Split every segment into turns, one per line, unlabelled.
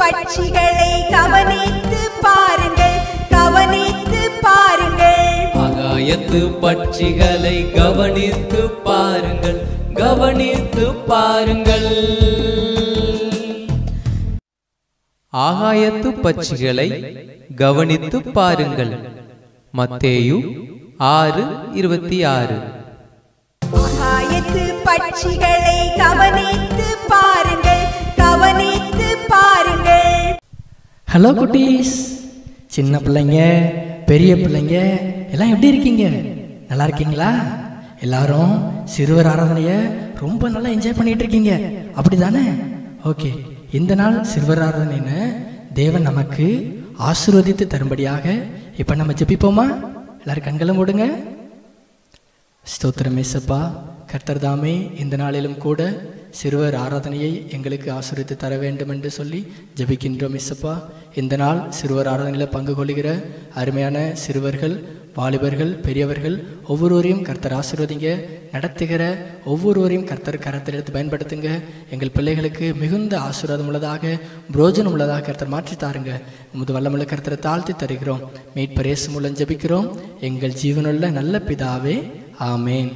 பட்சிகளை கவனித்து பாருங்கள் கவனித்து பாருங்கள்
ஆகாயத்து பட்சிகளை கவனித்து பாருங்கள் கவனித்து பாருங்கள்
ஆகாயத்து பட்சிகளை கவனித்து பாருங்கள் மத்தேயு ஆறு இருபத்தி ஆறு
ஆகாயத்து பட்சிகளை கவனித்து பாருங்கள் கவனித்து பாருங்கள்
ஹலோ குட்டீஸ் சின்ன பிள்ளைங்க பெரிய பிள்ளைங்க எல்லாம் எப்படி இருக்கீங்க நல்லா இருக்கீங்களா எல்லாரும் சிறுவர் ஆராதனையை ரொம்ப நல்லா என்ஜாய் பண்ணிட்டு இருக்கீங்க அப்படிதானே ஓகே இந்த நாள் சிறுவர் ஆராதனைன்னு தேவன் நமக்கு ஆசீர்வதித்து தரும்படியாக இப்போ நம்ம ஜெபிப்போமா எல்லாரும் கண்களை மூடுங்க ஸ்தோத்திரம் ஏசப்பா கர்த்தர் தாமே இந்த நாளிலும் கூட சிறுவர் ஆராதனையை எங்களுக்கு ஆசிரித்து தர வேண்டும் என்று சொல்லி ஜெபிக்கின்றோம் இசப்பா இந்த நாள் சிறுவர் ஆராதனையில் பங்கு கொள்கிற அருமையான சிறுவர்கள் வாலிபர்கள் பெரியவர்கள் ஒவ்வொருவரையும் கர்த்தர் ஆசீர்வதிங்க நடத்துகிற ஒவ்வொருவரையும் கர்த்தர் கரத்தில் எடுத்து பயன்படுத்துங்க எங்கள் பிள்ளைகளுக்கு மிகுந்த ஆசீர்வாதம் உள்ளதாக புரோஜனம் உள்ளதாக கர்த்தர் மாற்றி தாருங்க உமது வல்லமுள்ள கர்த்தரை தாழ்த்தி தருகிறோம் மீட்பரேசு மூலம் ஜெபிக்கிறோம் எங்கள் ஜீவனுள்ள நல்ல பிதாவே ஆமேன்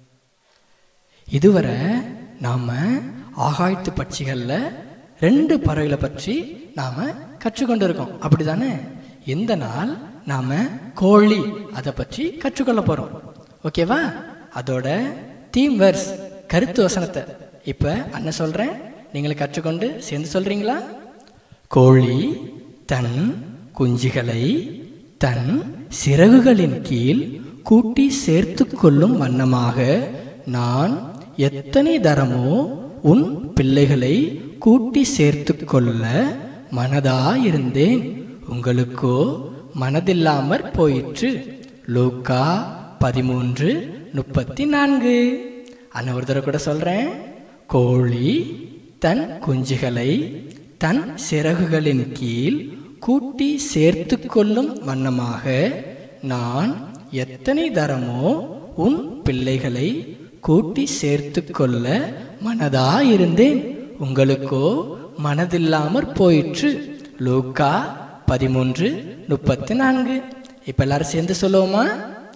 இதுவரை நாம் ஆகாயத்து பட்சிகளில் ரெண்டு பறவைகளை பற்றி நாம் கற்றுக்கொண்டு இருக்கோம் அப்படி தானே இந்த நாள் நாம் கோழி அதை பற்றி கற்றுக்கொள்ள போகிறோம் ஓகேவா அதோட தீம் வர்ஸ் கருத்து வசனத்தை இப்போ அண்ணன் சொல்கிறேன் நீங்களும் கற்றுக்கொண்டு சேர்ந்து சொல்கிறீங்களா கோழி தன் குஞ்சுகளை தன் சிறகுகளின் கீழ் கூட்டி சேர்த்து கொள்ளும் வண்ணமாக நான் எத்தனை தரமோ உன் பிள்ளைகளை கூட்டி சேர்த்து கொள்ள மனதாயிருந்தேன் உங்களுக்கோ மனதில்லாமற் போயிற்று லூக்கா பதிமூன்று முப்பத்தி நான்கு அண்ணன் ஒரு தடவை கூட சொல்றேன் கோழி தன் குஞ்சுகளை தன் சிறகுகளின் கீழ் கூட்டி சேர்த்து கொள்ளும் வண்ணமாக நான் எத்தனை தரமோ உன் பிள்ளைகளை கூட்டி சேர்த்து கொள்ள மனதாயிருந்தேன் உங்களுக்கோ மனதில்லாமற் போயிற்று லூக்கா பதிமூன்று முப்பத்தி நான்கு இப்ப எல்லாரும் சேர்ந்து சொல்லுவோமா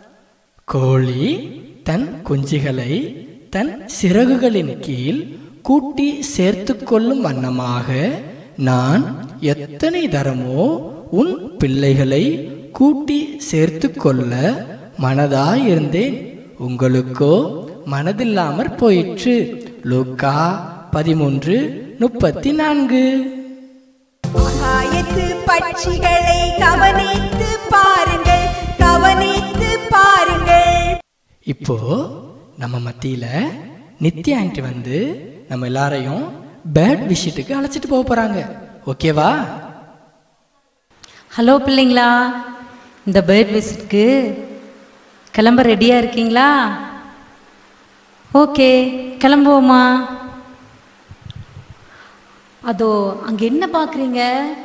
கோழி தன் குஞ்சுகளை தன் சிறகுகளின் கீழ் கூட்டி சேர்த்து கொள்ளும் வண்ணமாக நான் எத்தனை தரமோ உன் பிள்ளைகளை கூட்டி சேர்த்து கொள்ள மனதாயிருந்தேன் உங்களுக்கோ மனதில்லாமற் போயிற்று லூக்கா பதிமூன்று முப்பத்தி நான்கு
ஆகாயத்து பட்சிகளை கவனித்து பாருங்கள் கவனித்து பாருங்கள்
இப்போ நம்ம மத்தியில நித்யா ஆண்டி வந்து நம்ம எல்லாரையும் பேர்ட் விசிட்டுக்கு அழைச்சிட்டு போக போறாங்க ஓகேவா
ஹலோ பிள்ளைங்களா இந்த பேர்ட் விசிட்க்கு கிளம்ப ரெடியாக இருக்கீங்களா ஓகே கிளம்புவோமா அதோ அங்கே என்ன பார்க்குறீங்க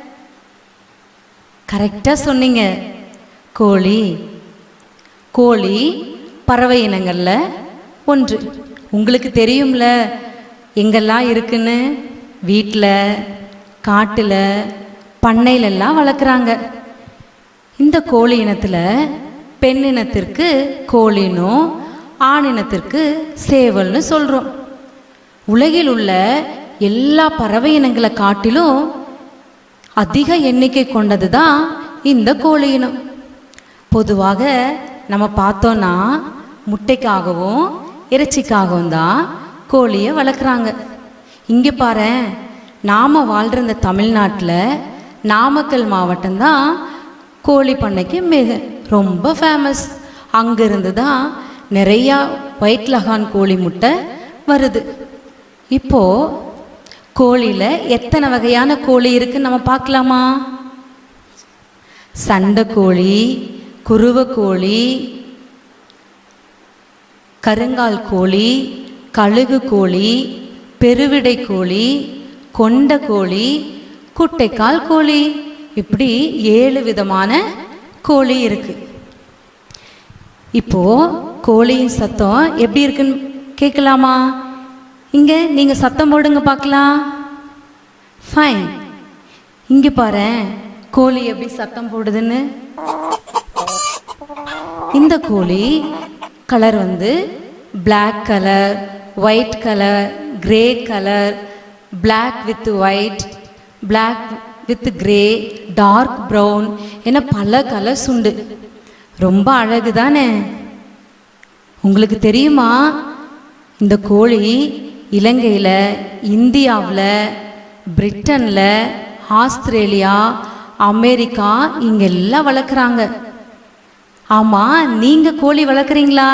கரெக்டாக சொன்னீங்க கோழி கோழி பறவை இனங்களில் ஒன்று உங்களுக்கு தெரியும்ல எங்கெல்லாம் இருக்குன்னு வீட்டில் காட்டில் பண்ணையிலெல்லாம் வளர்க்குறாங்க இந்த கோழி இனத்தில் பெண் இனத்திற்கு கோழினும் ஆண் இனத்திற்கு சேவல்னு சொல்கிறோம் உலகில் உள்ள எல்லா பறவை இனங்களை காட்டிலும் அதிக எண்ணிக்கை கொண்டது தான் இந்த கோழி இனம் பொதுவாக நம்ம பார்த்தோன்னா முட்டைக்காகவும் இறைச்சிக்காகவும் தான் கோழியை வளர்க்குறாங்க இங்கே பாரு நாம் வாழ்கிற இந்த தமிழ்நாட்டில் நாமக்கல் மாவட்டம்தான் கோழி பண்ணைக்கு மிக ரொம்ப ஃபேமஸ் அங்கேருந்து தான் நிறையா ஒயிட் லகான் கோழி முட்டை வருது இப்போது கோழியில் எத்தனை வகையான கோழி இருக்குன்னு நம்ம பார்க்கலாமா சண்டை கோழி குருவை கோழி கருங்கால் கோழி கழுகு கோழி பெருவிடை கோழி கொண்ட கோழி குட்டைக்கால் கோழி இப்படி ஏழு விதமான கோழி இருக்கு இப்போ கோழியின் சத்தம் எப்படி இருக்குன்னு கேட்கலாமா இங்க நீங்க சத்தம் போடுங்க பார்க்கலாம் ஃபைன் இங்க பாரேன் கோழி எப்படி சத்தம் போடுதுன்னு இந்த கோழி கலர் வந்து Black colour white colour grey colour Black with white Black with grey dark brown என பல கலர்ஸ் உண்டு ரொம்ப அழகு தானே உங்களுக்கு தெரியுமா இந்த கோழி இலங்கையில் இந்தியாவில் பிரிட்டனில் ஆஸ்திரேலியா அமெரிக்கா இங்கெல்லாம் வளர்க்குறாங்க ஆமாம் நீங்கள் கோழி வளர்க்குறீங்களா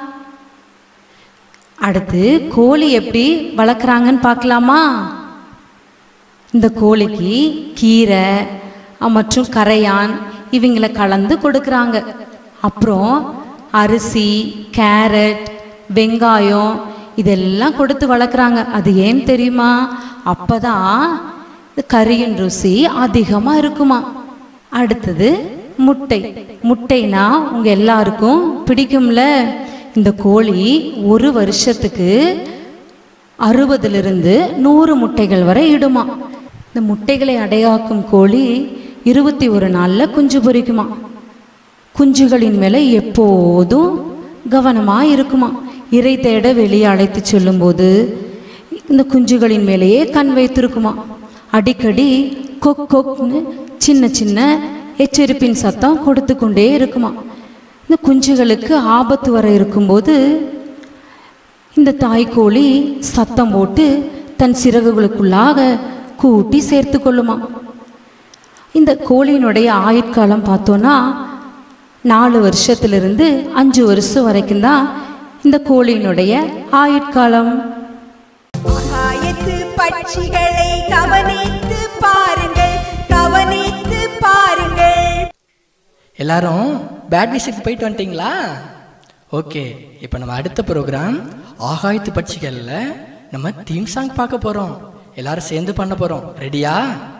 அடுத்து கோழி எப்படி வளர்க்குறாங்கன்னு பார்க்கலாமா இந்த கோழிக்கு கீரை அஹ், மற்றும் கரையான் இவங்கள கலந்து கொடுக்குறாங்க அப்புறம் அரிசி கேரட் வெங்காயம் இதெல்லாம் கொடுத்து வளர்க்குறாங்க அது ஏன் தெரியுமா அப்பதான் இந்த கறியின் ருசி அதிகமாக இருக்குமா அடுத்தது முட்டை முட்டைனா உங்க எல்லாருக்கும் பிடிக்கும்ல இந்த கோழி ஒரு வருஷத்துக்கு அறுபதிலிருந்து நூறு முட்டைகள் வரை இடுமா இந்த முட்டைகளை அடையாக்கும் கோழி இருபத்தி ஒரு நாளில் குஞ்சு பொரிக்குமா குஞ்சுகளின் மேலே எப்போதும் கவனமாக இருக்குமா இறை தேட வெளியே அழைத்து செல்லும்போது இந்த குஞ்சுகளின் மேலேயே கண் வைத்திருக்குமா அடிக்கடி கொக் கொக்னு சின்ன சின்ன எச்சரிப்பின் சத்தம் கொடுத்து கொண்டே இருக்குமா இந்த குஞ்சுகளுக்கு ஆபத்து வர இருக்கும்போது இந்த தாய்க்கோழி சத்தம் போட்டு தன் சிறகுகளுக்குள்ளாக கூட்டி சேர்த்து கொள்ளுமா இந்த கோழியினுடைய ஆயுட்காலம் பார்த்தோன்னா நாலு வருஷத்திலிருந்து அஞ்சு வருஷம் வரைக்கும் தான் இந்த கோழியினுடைய ஆயுட்காலம்
ஆகாயத்து பட்சிகளை கவனித்து பாருங்கள் கவனித்து பாருங்கள்
எல்லாரும் பேட் விசிட் போயிட்டு வந்துட்டீங்களா ஓகே இப்போ நம்ம அடுத்த ப்ரோக்ராம் ஆகாயத்து பட்சிகளில் நம்ம தீம் சாங் பார்க்க போகிறோம் எல்லாரும் சேர்ந்து பண்ண போகிறோம் ரெடியா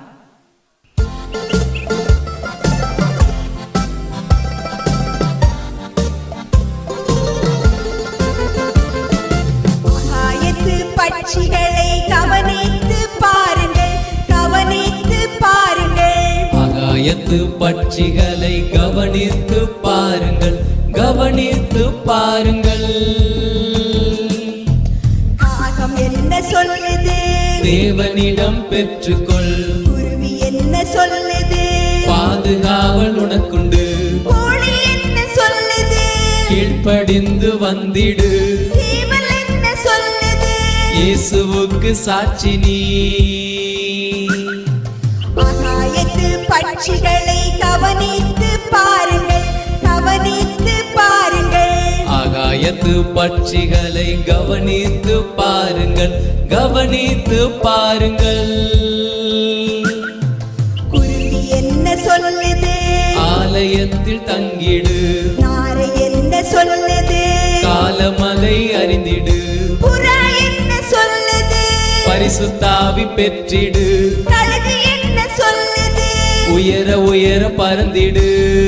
ஆகாயத்து பட்சிகளை கவனித்து பாருங்கள் கவனித்து பாருங்கள்
ஆகாயத்து பட்சிகளை கவனித்து பாருங்கள் கவனித்து பாருங்கள்
காகம் என்ன சொல்லுது
தேவனிடம் பெற்றுக்கொள்
குருவி என்ன சொல்லுது
பாதுகாவல் உனக்குண்டு
கோழி என்ன சொல்லுது
கீழ்ப்படிந்து வந்திடு
சேவல் என்ன சொல்லுது
இயேசுவுக்கு சாட்சி நீ
ஆகாயத்து பட்சிகளை கவனித்து பாருங்கள் கவனித்து பாருங்கள்
ஆகாயத்து பட்சிகளை கவனித்து பாருங்கள் கவனித்து பாருங்கள்
குருவி என்ன சொல்லுது
ஆலயத்தில் தங்கிடு
நாரை என்ன சொல்லுது
காலமலை அறிந்திடு
புறா என்ன சொல்லுது
பரிசுத்தாவி பெற்றிடு
கழுகு என்ன சொல்லுது
உயர உயர பறந்திடு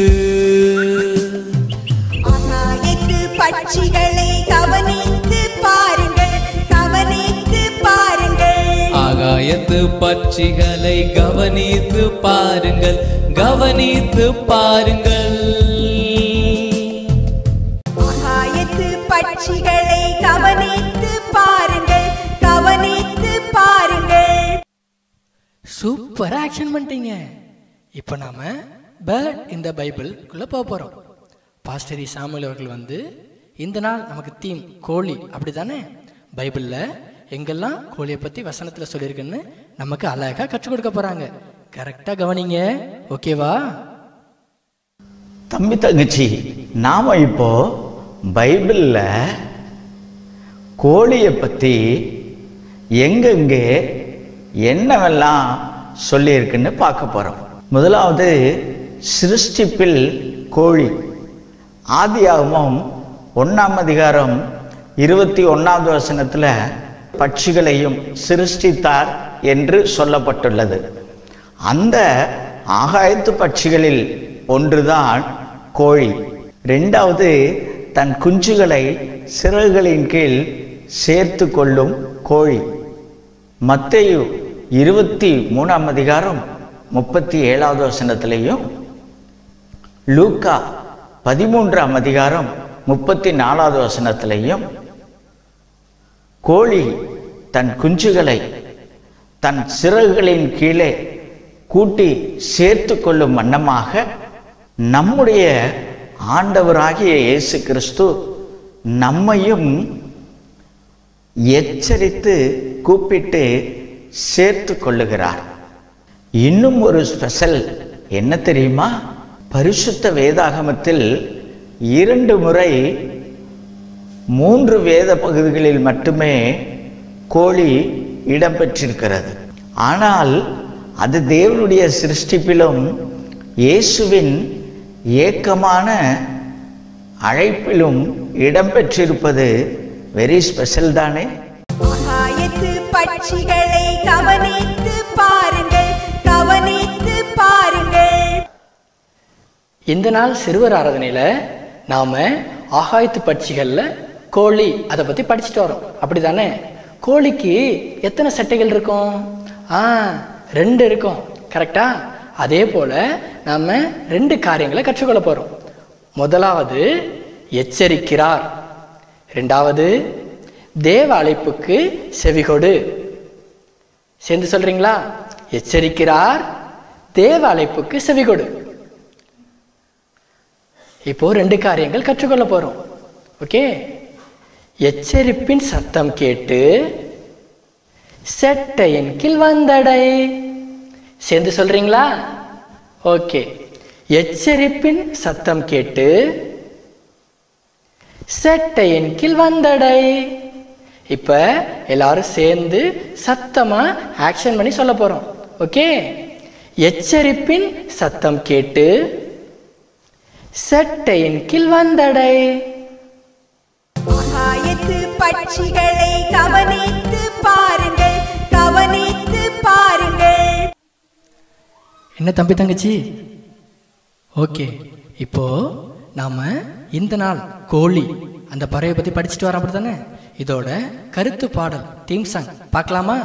ஆகாயத்து பட்சிகளை கவனித்து பாருங்கள் கவனித்து பாருங்கள்
ஆகாயத்து பட்சிகளை கவனித்து பாருங்கள் கவனித்து பாருங்கள்
ஆகாயத்து பட்சிகளை கவனித்து பாருங்கள் கவனித்து பாருங்கள்
சூப்பராக ஆக்ஷன் பண்ணிட்டீங்க இப்போ நாம பேர்ட் இந்த பைபிள்குள்ளே போக போகிறோம் பாஸ்டரி சாமுவேல் அவர்கள் வந்து இந்த நாள் நமக்கு தீம் கோழி அப்படி தானே பைபிளில் எங்கெல்லாம் கோழியை பற்றி வசனத்தில் சொல்லியிருக்குன்னு நமக்கு அழகாக கற்றுக் கொடுக்க போகிறாங்க கரெக்டாக கவனிங்க ஓகேவா
தம்பி தங்கச்சி நாம இப்போ பைபிள்ல கோழியை பத்தி எங்கெங்கே என்னவெல்லாம் சொல்லியிருக்குன்னு பார்க்க போறோம் முதலாவது சிருஷ்டிப்பில் கோழி ஆதியாகமம் ஒண்ணாம் அதிகாரம் இருபத்தி ஒன்னாவது வசனத்துல பட்சிகளையும் சிருஷ்டித்தார் என்று சொல்லப்பட்டுள்ளது அந்த ஆகாயத்து பட்சிகளில் ஒன்றுதான் கோழி ரெண்டாவது தன் குஞ்சுகளை சிறகுகளின் கீழ் சேர்த்து கொள்ளும் கோழி மத்தேயு இருபத்தி மூணாம் அதிகாரம் முப்பத்தி ஏழாவது வசனத்திலையும் லூக்கா பதிமூன்றாம் அதிகாரம் முப்பத்தி நாலாவது வசனத்திலையும் கோழி தன் குஞ்சுகளை தன் சிறகுகளின் கீழே கூட்டி சேர்த்து கொள்ளும் வண்ணமாக நம்முடைய ஆண்டவராகிய இயேசு கிறிஸ்து நம்மையும் எச்சரித்து கூப்பிட்டு சேர்த்து கொள்ளுகிறார் இன்னும் ஒரு ஸ்பெஷல் என்ன தெரியுமா பரிசுத்த வேதாகமத்தில் இரண்டு முறை மூன்று வேத பகுதிகளில் மட்டுமே கோழி இடம்பெற்றிருக்கிறது ஆனால் அது தேவனுடைய சிருஷ்டிப்பிலும் இயேசுவின் ஏக்கமான அழைப்பிலும் இடம்பெற்றிருப்பது வெரி ஸ்பெஷல் தானே
ஆகாயத்து பட்சிகளை கவனித்து பாருங்கள் கவனித்து பாருங்கள்
இந்த நாள் சிறுவர் ஆராதனையில் நாம் ஆகாயத்து பட்சிகளில் கோழி அதை பற்றி படிச்சுட்டு வரோம் அப்படி தானே கோழிக்கு எத்தனை சட்டைகள் இருக்கும் ஆ ரெண்டு இருக்கும் கரெக்டா அதே போல் நாம் ரெண்டு காரியங்களை கற்றுக்கொள்ள போகிறோம் முதலாவது எச்சரிக்கிறார் ரெண்டாவது தேவ அழைப்புக்கு செவிகொடு சேர்ந்து சொல்றீங்களா எச்சரிக்கிறார் தேவ அழைப்புக்கு செவிகொடு இப்போ ரெண்டு காரியங்கள் கற்றுக்கொள்ள போறோம் ஓகே எச்சரிப்பின் சத்தம் கேட்டு செட்டையின் கீழ் வந்தடை சேர்ந்து சொல்றீங்களா ஓகே எச்சரிப்பின் சத்தம் கேட்டு செட்டையின் கீழ் வந்தடை இப்ப எல்லாரும் சேர்ந்து சத்தமா ஆக்ஷன் பண்ணி சொல்ல போறோம் ஓகே எச்சரிப்பின் சத்தம் கேட்டு செட்டையின் கீழ் வந்தடை
ஆகாயத்து பட்சிகளை கவனித்து பாருங்கள் கவனித்து பாருங்கள்
என்ன தம்பி தங்கச்சி ஓகே இப்போ நாம இந்த நாள் கோழி அந்த பறவையை பத்தி படிச்சுட்டு வரோம் அப்படித்தானே இதோட கருத்து பாடல் தீம் சாங் பார்க்கலாமா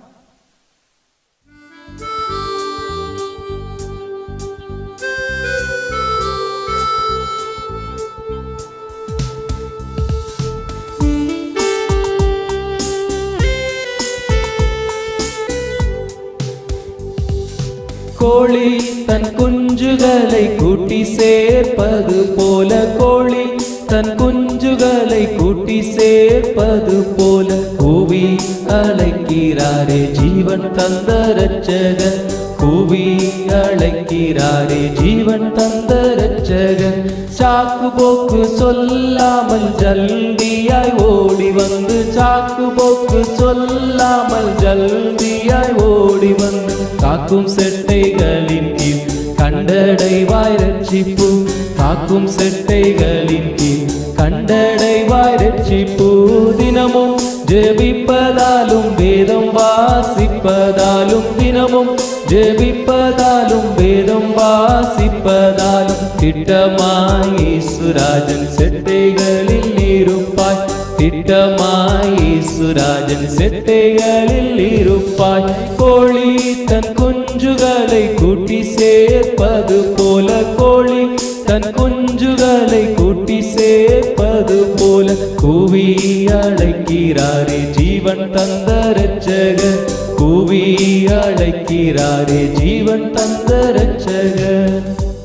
கோழி தன் குஞ்சுகளை கூட்டி சேர்ப்பது போல கோழி தன் குஞ்சுகளை கூட்டி சேர்ப்பது போல கூவி அழைக்கிறாரே ஜீவன் தந்த ரட்சகன் கூவி அழைக்கிறாரே ஜீவன் தந்த ரட்சகன் சாக்கு போக்கு சொல்லாமல் ஜல்தியாய் ஓடி வந்து சாக்கு போக்கு சொல்லாமல் ஜல்தியாய் ஓடி வந்து காக்கும் செட்டைகளின் கீழ் கண்டடைவாய் ரட்சிப்பு காக்கும் செட்டைகளின் கீழ் கண்டடைவாய் ரட்சிப்பு தினமும் ஜெபிப்பதாலும் வேதம் வாசிப்பதாலும் தினமும் ஜெபிப்பதாலும் வேதம் வாசிப்பதாலும் திட்டமாய் சுராஜன் செட்டைகளில் இருப்பாய் திட்டமாய் சுராஜன் செட்டைகளில் இருப்பாய் கோழி தன் குஞ்சுகளை கூட்டி சேர்ப்பது போல கோழி தன் குஞ்சுகளை கூட்டி சேர்ப்பது போல கூவி அழைக்கிறாரே ஜீவன் தந்த ரட்சகர் கூவி அழைக்கிறாரே ஜீவன் தந்த ரட்சகர்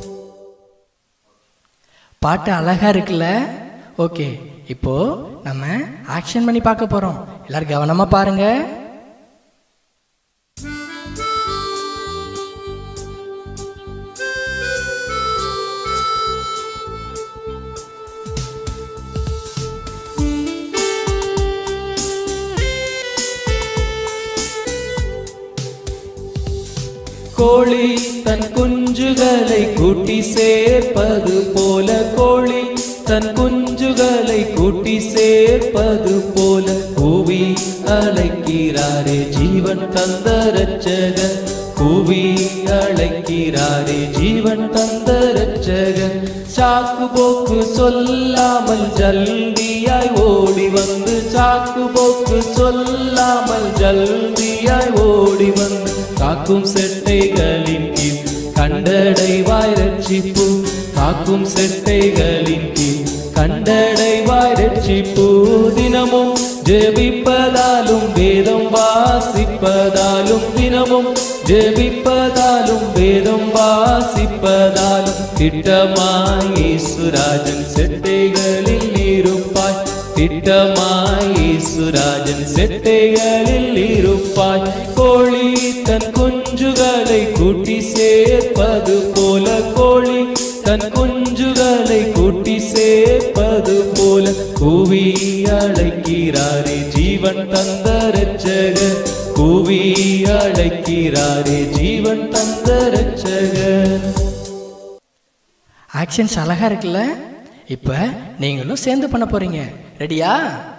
பாட்டு அழகா இருக்குல்ல ஓகே இப்போ நம்ம ஆக்ஷன் பண்ணி பார்க்க போறோம் எல்லாரும் கவனமா பாருங்க
கோழி தன் குஞ்சுகளை கூட்டி சேர்ப்பது போல கோழி தன் குஞ்சுகளை கூட்டி சேர்ப்பது போல கூவி அழைக்கிறாரே ஜீவன் தந்த ரட்சகர் கூவி அழைக்கிறாரே ஜீவன் தந்த ரட்சகன் சாக்கு போக்கு சொல்லாமல் ஜல்தியாய் ஓடி வந்து சாக்கு போக்கு சொல்லாமல் ஜல்தியாய் ஓடி வந்து காக்கும் செட்டைகளின் கீழ் கண்டடைவாய் ரட்சிப்பு காக்கும் செட்டைகளின் கீழ் கண்டடைவாய் ரட்சிப்பு தினமும் ஜெபிப்பதாலும் வேதம் வாசிப்பதாலும் தினமும் ஜெபிப்பதாலும் வேதம் வாசிப்பதாலும் திட்டமாய் இயேசுராஜன் செட்டைகளில் இருப்பாய் திட்டமாய் இயேசுராஜன் செட்டைகளில் இருப்பாய் கோழி தன் குஞ்சுகளை கூட்டி சேர்ப்பது போல கோழி தன் குஞ்சுகளை கூட்டி சேர்ப்பது போல கூவி அழைக்கிறாரே ஜீவன் தந்த ரட்சகர் கூவி அழைக்கிறாரே ஜீவன் தந்த ரட்சகர்
ஆக்ஷன்ஸ் அழகா இருக்குல்ல இப்போ நீங்களும் சேர்ந்து பண்ண போறீங்க ரெடியா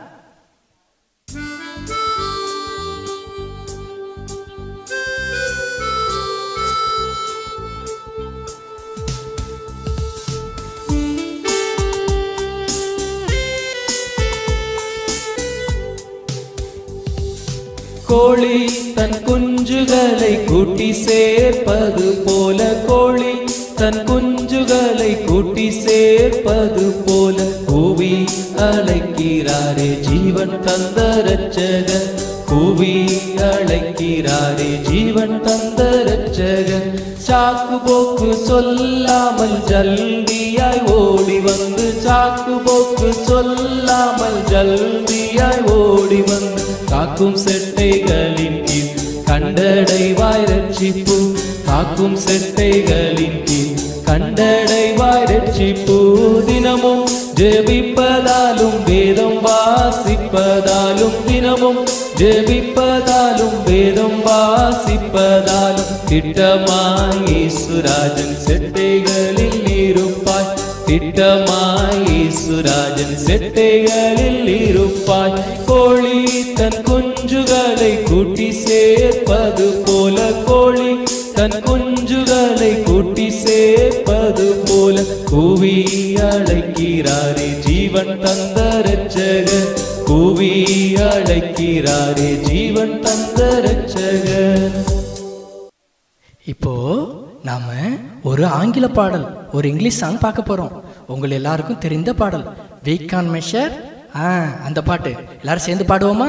கோழி தன் குஞ்சுகளை கூட்டி சேர்ப்பது போல கோழி தன் குஞ்சுகளை கூட்டி சேர்ப்பது போல கூவி அழைக்கிறாரே ஜீவன் தந்த ரட்சகன் கூவி அழைக்கிறாரே ஜீவன் தந்த ரட்சகன் சாக்கு போக்கு சொல்லாமல் ஜல்தியாய் ஓடி வந்து சாக்கு போக்கு சொல்லாமல் ஜல்தியாய் ஓடி வந்து காக்கும் செட்டைகளின் கீழ் கண்டடைவாய் ரட்சிப்பு காக்கும் செட்டைகளின் கீழ் கண்டடைவாய் ரட்சிப்பு தினமும் ஜெபிப்பதாலும் வேதம் வாசிப்பதாலும் தினமும் ஜெபிப்பதாலும் வேதம் வாசிப்பதாலும் திட்டமாய் இயேசுராஜன் செட்டைகளில் இருப்பாய் திட்டமாய் இயேசுராஜன் செட்டைகளில் இருப்பாய் கோழி தன் குஞ்சுகளை கூட்டி சேர்ப்பது போல கோழி தன் குஞ்சுகளை கூட்டி சேர்ப்பது போல கூவி அழைக்கிறாரே ஜீவன் தந்த ரட்சகர் கூவி அழைக்கிறாரே ஜீவன் தந்த ரட்சகர்
இப்போ நாம ஒரு ஆங்கில பாடல் ஒரு இங்கிலீஷ் சாங் பார்க்க போறோம் உங்கள் எல்லாருக்கும் தெரிந்த பாடல் வீக் கான் மெஷர் ஆ அந்த பாட்டு எல்லாரும் சேர்ந்து பாடுவோமா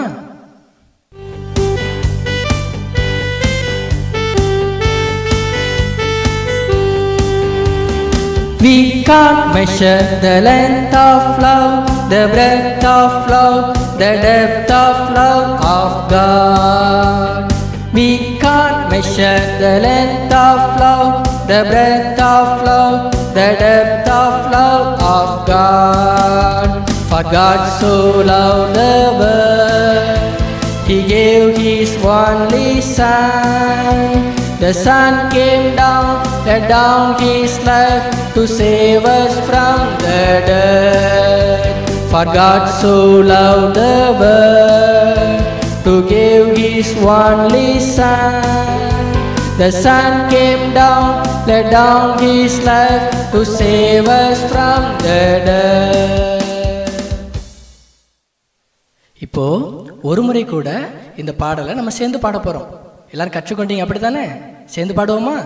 We can't measure the length of love, the breadth of love, the depth of love of God. We can't measure the length of love, the breadth of love, the depth of love of God. For God so loved the world, He gave His only Son. The Son came down, laid down His life to save us from the dead. For God so loved the world to give His only Son. The Son came down, laid down His life to save us from the dead. இப்போ ஒரு முறை கூட இந்த பாடலை நம்ம சேர்ந்து பாட போறோம் எல்லாரும் கற்றுக்கொண்டீங்க அப்படித்தானே சேர்ந்து பாடுவோமா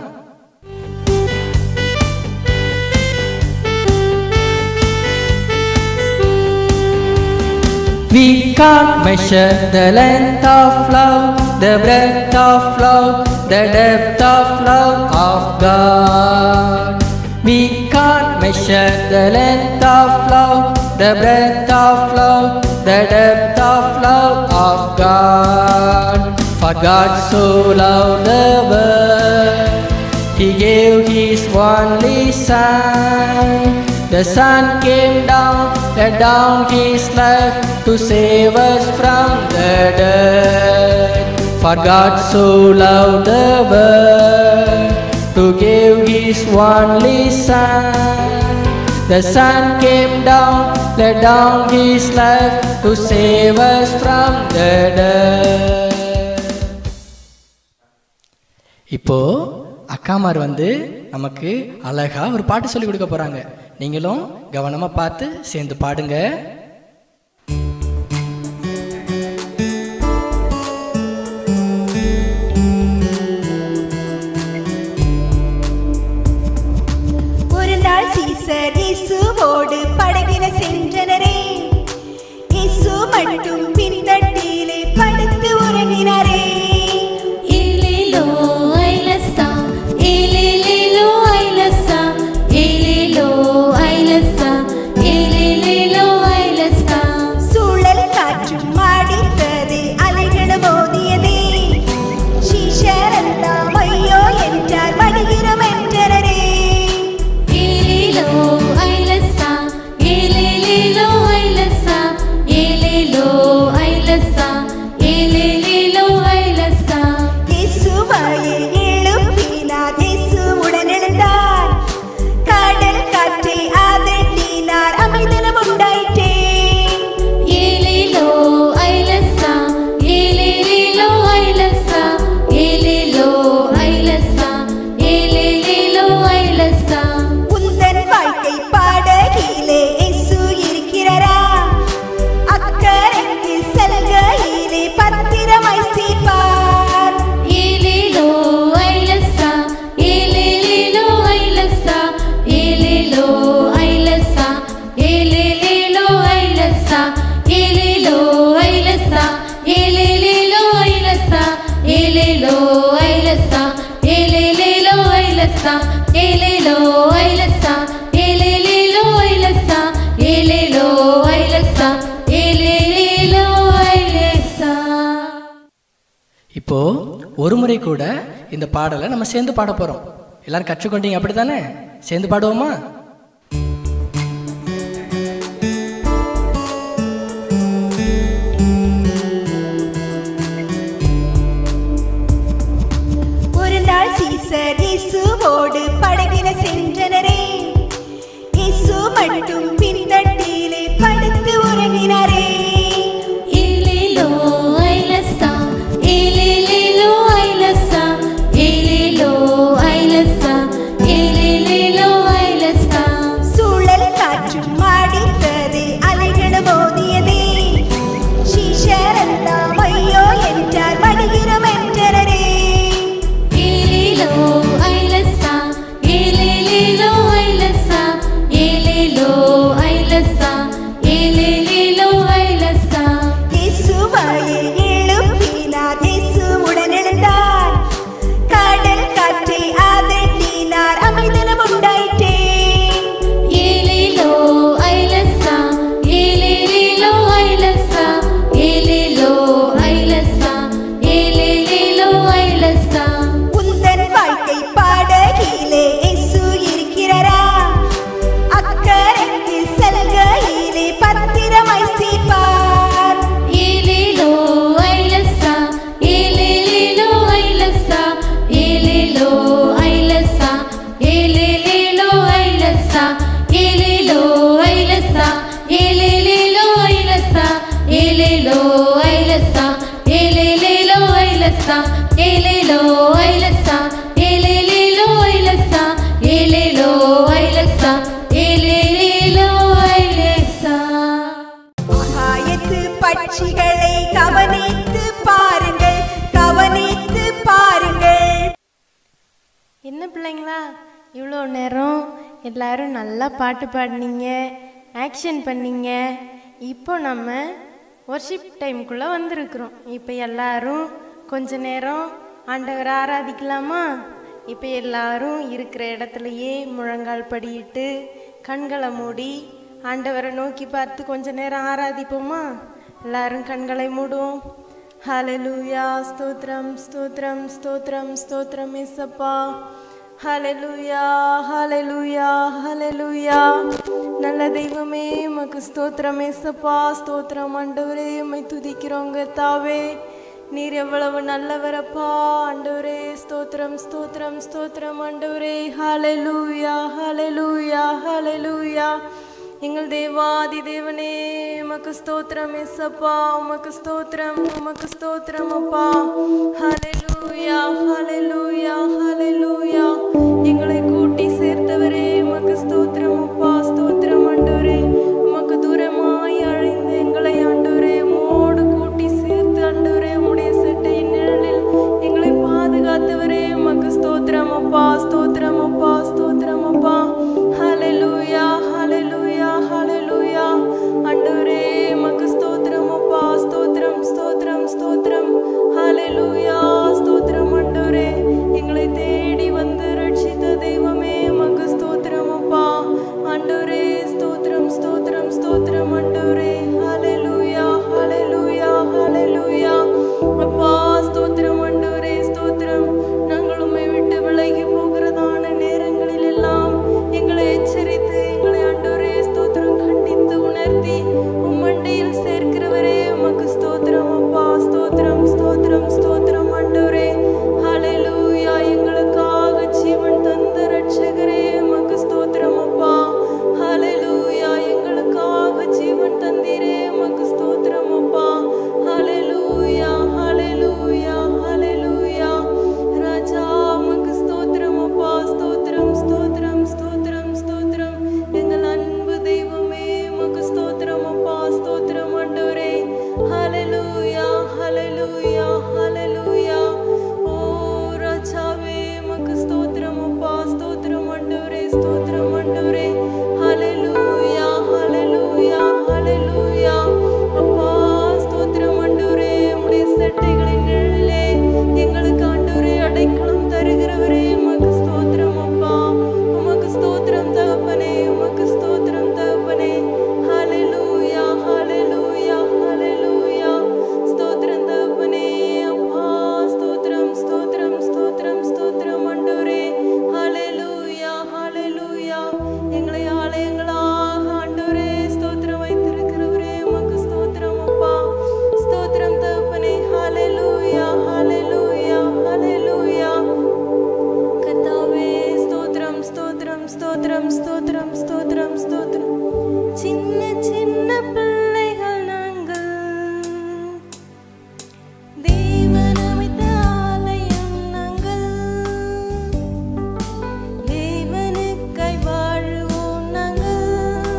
We can't measure the length of love, the breadth of love, the depth of love of God. We can't measure the length of love, the breadth of love, the depth of love of God. For God so loved the world, He gave His only Son. The Son came down, laid down His life to save us from the dead. For God so loved the world to give His only Son. The Son came down, laid down His life to save us from the dead. இப்போ அக்காமார் வந்து நமக்கு அழகா ஒரு பாட்டு சொல்லி கொடுக்க போறாங்க நீங்களும் கவனமா பார்த்து சேர்ந்து பாடுங்க
ஒரு நாள் சீசர் இயேசுவோடு படகில சென்றனரே இயேசு மட்டும் பின்தட்டியிலே படுத்து உறங்கினாரே
ஏலேலோ ஐலசா ஏலேலேலோ ஐலசா ஏலேலோ ஐலசா ஏலேலேலோ ஐலசா
சூழல் காற்றும் மாடித்தது அலைகளும் மோதியதே சீஷரெல்லாம் ஐயோ என்றார் மடிகிறோம் என்றனரே
ஏலேலோ ஐலசா ஏலேலேலோ ஐலசா ஏலேலோ ஐலசா ஏலேலேலோ ஐலசா
இயேசுவாயே எழுப்பினார் இயேசு உடன் எழுந்தார் கடல் காற்றை அதட்டினார் அமைதலும் உண்டாயிற்றே
ஏலேலோ ஐலசா ஏலேலேலோ ஐலசா ஏலேலோ ஐலசா ஏலேலேலோ ஐலசா
உந்தன் வாழ்க்கை பாடகிலே இயேசு இருக்கிறாரா அக்கறைக்கு செல்கையிலே பத்திரமாய் சேர்ப்பார்
ஏலேலோ ஐலசா ஏலேலேலோ ஐலசா ஏலேலோ ஐலசா ஏலேலேலோ ஐலசா ஏலேலோ ஐலசா ஏலேலேலோ ஐலசா ஏலேலோ ஐலசா ஏலேலேலோ ஐலசா ஏலேலோ ஐலசா ஏலேலேலோ ஐலசா ஏலேலோ ஐலசா ஏலேலேலோ ஐலசா
இப்போ ஒரு முறை கூட இந்த பாடலை நம்ம சேர்ந்து பாட போறோம் எல்லாரும் கற்றுக்கொண்டீங்க அப்படித்தானே சேர்ந்து பாடுவோமா
ஒரு நாள் சீசர் இயேசுவோடு படகில சென்றனரே இயேசு மட்டும் பின்தட்டியிலே படுத்து உறங்கினாரே
ஏலேலோ ஐலசா ஏலேலேலோ ஐலசா ஏலேலோ ஐலசா ஏலேலேலோ ஐலசா
சூழல் காற்றும் மாடித்தது அலைகளும் மோதியதே சீஷரெல்லாம் ஐயோ என்றார் மடிகிறோம் என்றனரே
ஏலேலோ ஐலசா ஏலேலேலோ ஐலசா ஏலேலோ ஐலசா ஏலேலேலோ ஐலசா
இயேசுவாயே எழுப்பினார் இயேசு உடன் எழுந்தார் கடல் காற்றை அதட்டினார் அமைதலும் உண்டாயிற்றே
ஏலேலோ ஐலசா ஏலேலேலோ ஐலசா ஏலேலோ ஐலசா ஏலேலேலோ ஐலசா
உந்தன் வாழ்க்கை பாடகிலே இயேசு இருக்கிறாரா அக்கறைக்கு செல்கையிலே பத்திரமாய் சேர்ப்பார்
ஏலேலோ ஐலசா ஏலேலேலோ ஐலசா ஏலேலோ ஐலசா ஏலேலேலோ ஐலசா ஏலேலோ ஐலசா ஏலேலேலோ ஐலசா ஏலேலோ ஐலசா ஏலேலேலோ ஐலசா ஏலேலோ ஐலசா ஏலேலேலோ ஐலசா ஏலேலோ ஐலசா ஏலேலேலோ ஐலசா
ஆகாயத்து பட்சிகளை கவனித்து பாருங்கள் கவனித்து பாருங்கள்
என்ன பிள்ளைங்களா இவ்வளோ நேரம் எல்லாரும் நல்லா பாட்டு பாடினீங்க ஆக்ஷன் பண்ணீங்க இப்போ நம்ம ஒர்ஷிப் டைம்குள்ளே வந்திருக்கிறோம் இப்போ எல்லாரும் கொஞ்ச நேரம் ஆண்டவரை ஆராதிக்கலாமா இப்போ எல்லாரும் இருக்கிற இடத்துலையே முழங்கால் படியிட்டு கண்களை மூடி ஆண்டவரை நோக்கி பார்த்து கொஞ்ச நேரம் ஆராதிப்போமா எல்லாரும் கண்களை மூடுவோம் ஹalleluya ஸ்தோத்ரம் ஸ்தோத்ரம் ஸ்தோத்ரம் ஸ்தோத்ரம் இசப்பா ஹalleluya ஹalleluya ஹalleluya நல்ல தெய்வமே உமக்கு ஸ்தோத்திரம் இசப்பா ஸ்தோத்திரம் ஆண்டவரே உம்மை துதிக்கிறோங்க தாவே நீர் எவ்வளவு நல்லவரப்பா ஆண்டவரே ஸ்தோத்திரம் ஸ்தோத்திரம் ஸ்தோத்திரம் ஆண்டவரே ஹalleluya ஹalleluya ஹalleluya எங்கள் தேவாதி தேவனே உமக்கு ஸ்தோத்திரம் எஸ்அப்பா உமக்கு ஸ்தோத்திரம் உமக்கு ஸ்தோத்திரம் அப்பா ஹalleluya
ஹalleluya ஹalleluya ஹalleluya எங்களை கூட்டி சேர்த்தவரே உமக்கு ஸ்தோத்திரம் அப்பா ஸ்தோத்திரம் ஆண்டவரே உமக்கு தூரமாய் அழைந்து எங்களை ஆண்டவரே உமோடு கூட்டி சேர்த்து ஆண்டவரே உம்முடைய செட்டையின் நிழலில் எங்களை பாதுகாத்தவரே உமக்கு ஸ்தோத்திரம் அப்பா ஸ்தோத்திரம் அப்பா ஸ்தோத்திரம் அப்பா ஹalleluya ஹalleluya ஹalleluya ஆண்டவரே உமக்கு ஸ்தோத்திரம் அப்பா ஸ்தோத்திரம் ஸ்தோத்திரம் ஸ்தோத்திரம் ஹalleluya ஸ்தோத்திரம் ஆண்டவரே எங்களை தேடி வந்து ரட்சித்த தெய்வமே உமக்கு ஸ்தோத்திரம் அப்பா ஆண்டவரே ஸ்தோத்திரம் ஸ்தோத்திரம் ஸ்தோத்திரம் ஆண்டவரே ஹalleluya ஹalleluya ஹalleluya அப்பா ஸ்தோத்திரம் ஆண்டவரே ஸ்தோத்திரம் நாங்கள் உம்மை விட்டு விலகி போகிறதான நேரங்களில் எல்லாம் எங்களை எச்சரித்து எங்களை ஆண்டவரே ஸ்தோத்திரம் கண்டித்து உணர்த்தி உம்மண்டையில் சேர்க்கிறவரே உமக்கு ஸ்தோத்திரம் அப்பா ஸ்தோத்திரம் ஸ்தோத்திரம் ஸ்தோத்திரம் ஆண்டவரே ஹalleluya எங்களுக்காக ஜீவன் தந்த ரட்சகரே உமக்கு ஸ்தோத்திரம் அப்பா ஹalleluya எங்களுக்காக ஜீவன் தந்தீரே உமக்கு ஸ்தோத்திரம் அப்பா ஹalleluya ஹalleluya ஹalleluya ராஜா உமக்கு ஸ்தோத்திரம் அப்பா ஸ்தோத்திரம் ஸ்தோத்திரம் ஸ்தோத்திரம் ஸ்தோத்திரம் எங்கள் அன்பு தெய்வமே உமக்கு ஸ்தோத்திரம் அப்பா ஸ்தோத்திரம் ஆண்டவரே ஹalleluya ஹalleluya ஹalleluya ஓ ராஜாவே உமக்கு ஸ்தோத்திரம் அப்பா ஸ்தோத்திரம் ஆண்டவரே ஸ்தோத்திரம் ஆண்டவரே ஹalleluya ஹalleluya ஹalleluya அப்பா ஸ்தோத்திரம் ஆண்டவரே உம்முடைய செட்டைகளின் நிழலிலே எங்களுக்கு ஆண்டவரே அடைக்கலம் தருகிறவரே உமக்கு ஸ்தோத்திரம் அப்பா உமக்கு ஸ்தோத்திரம் தகப்பனே உமக்கு ஸ்தோத்திரம் தகப்பனே ஹalleluya ஹalleluya ஹalleluya ஸ்தோத்திரம் தகப்பனே அப்பா ஸ்தோத்திரம் ஸ்தோத்திரம் ஸ்தோத்திரம் ஸ்தோத்திரம் ஆண்டவரே ஹalleluya ஹalleluya எங்களை ஆலயங்களாக ஆண்டவரே ஸ்தோத்திரம் வைத்திருக்கிறவரே உமக்கு ஸ்தோத்திரம் அப்பா ஸ்தோத்திரம் தகப்பனே ஹalleluya ஹalleluya ஹalleluya கர்த்தாவே ஸ்தோத்திரம் ஸ்தோத்திரம் ஸ்தோத்திரம் ஸ்தோத்திரம் ஸ்தோத்திரம் ஸ்தோத்திரம் சின்ன சின்ன பிள்ளைகள் நாங்கள் தேவனமைத்த ஆலயம் நாங்கள் தேவனுக்காய் வாழுவோம் நாங்கள்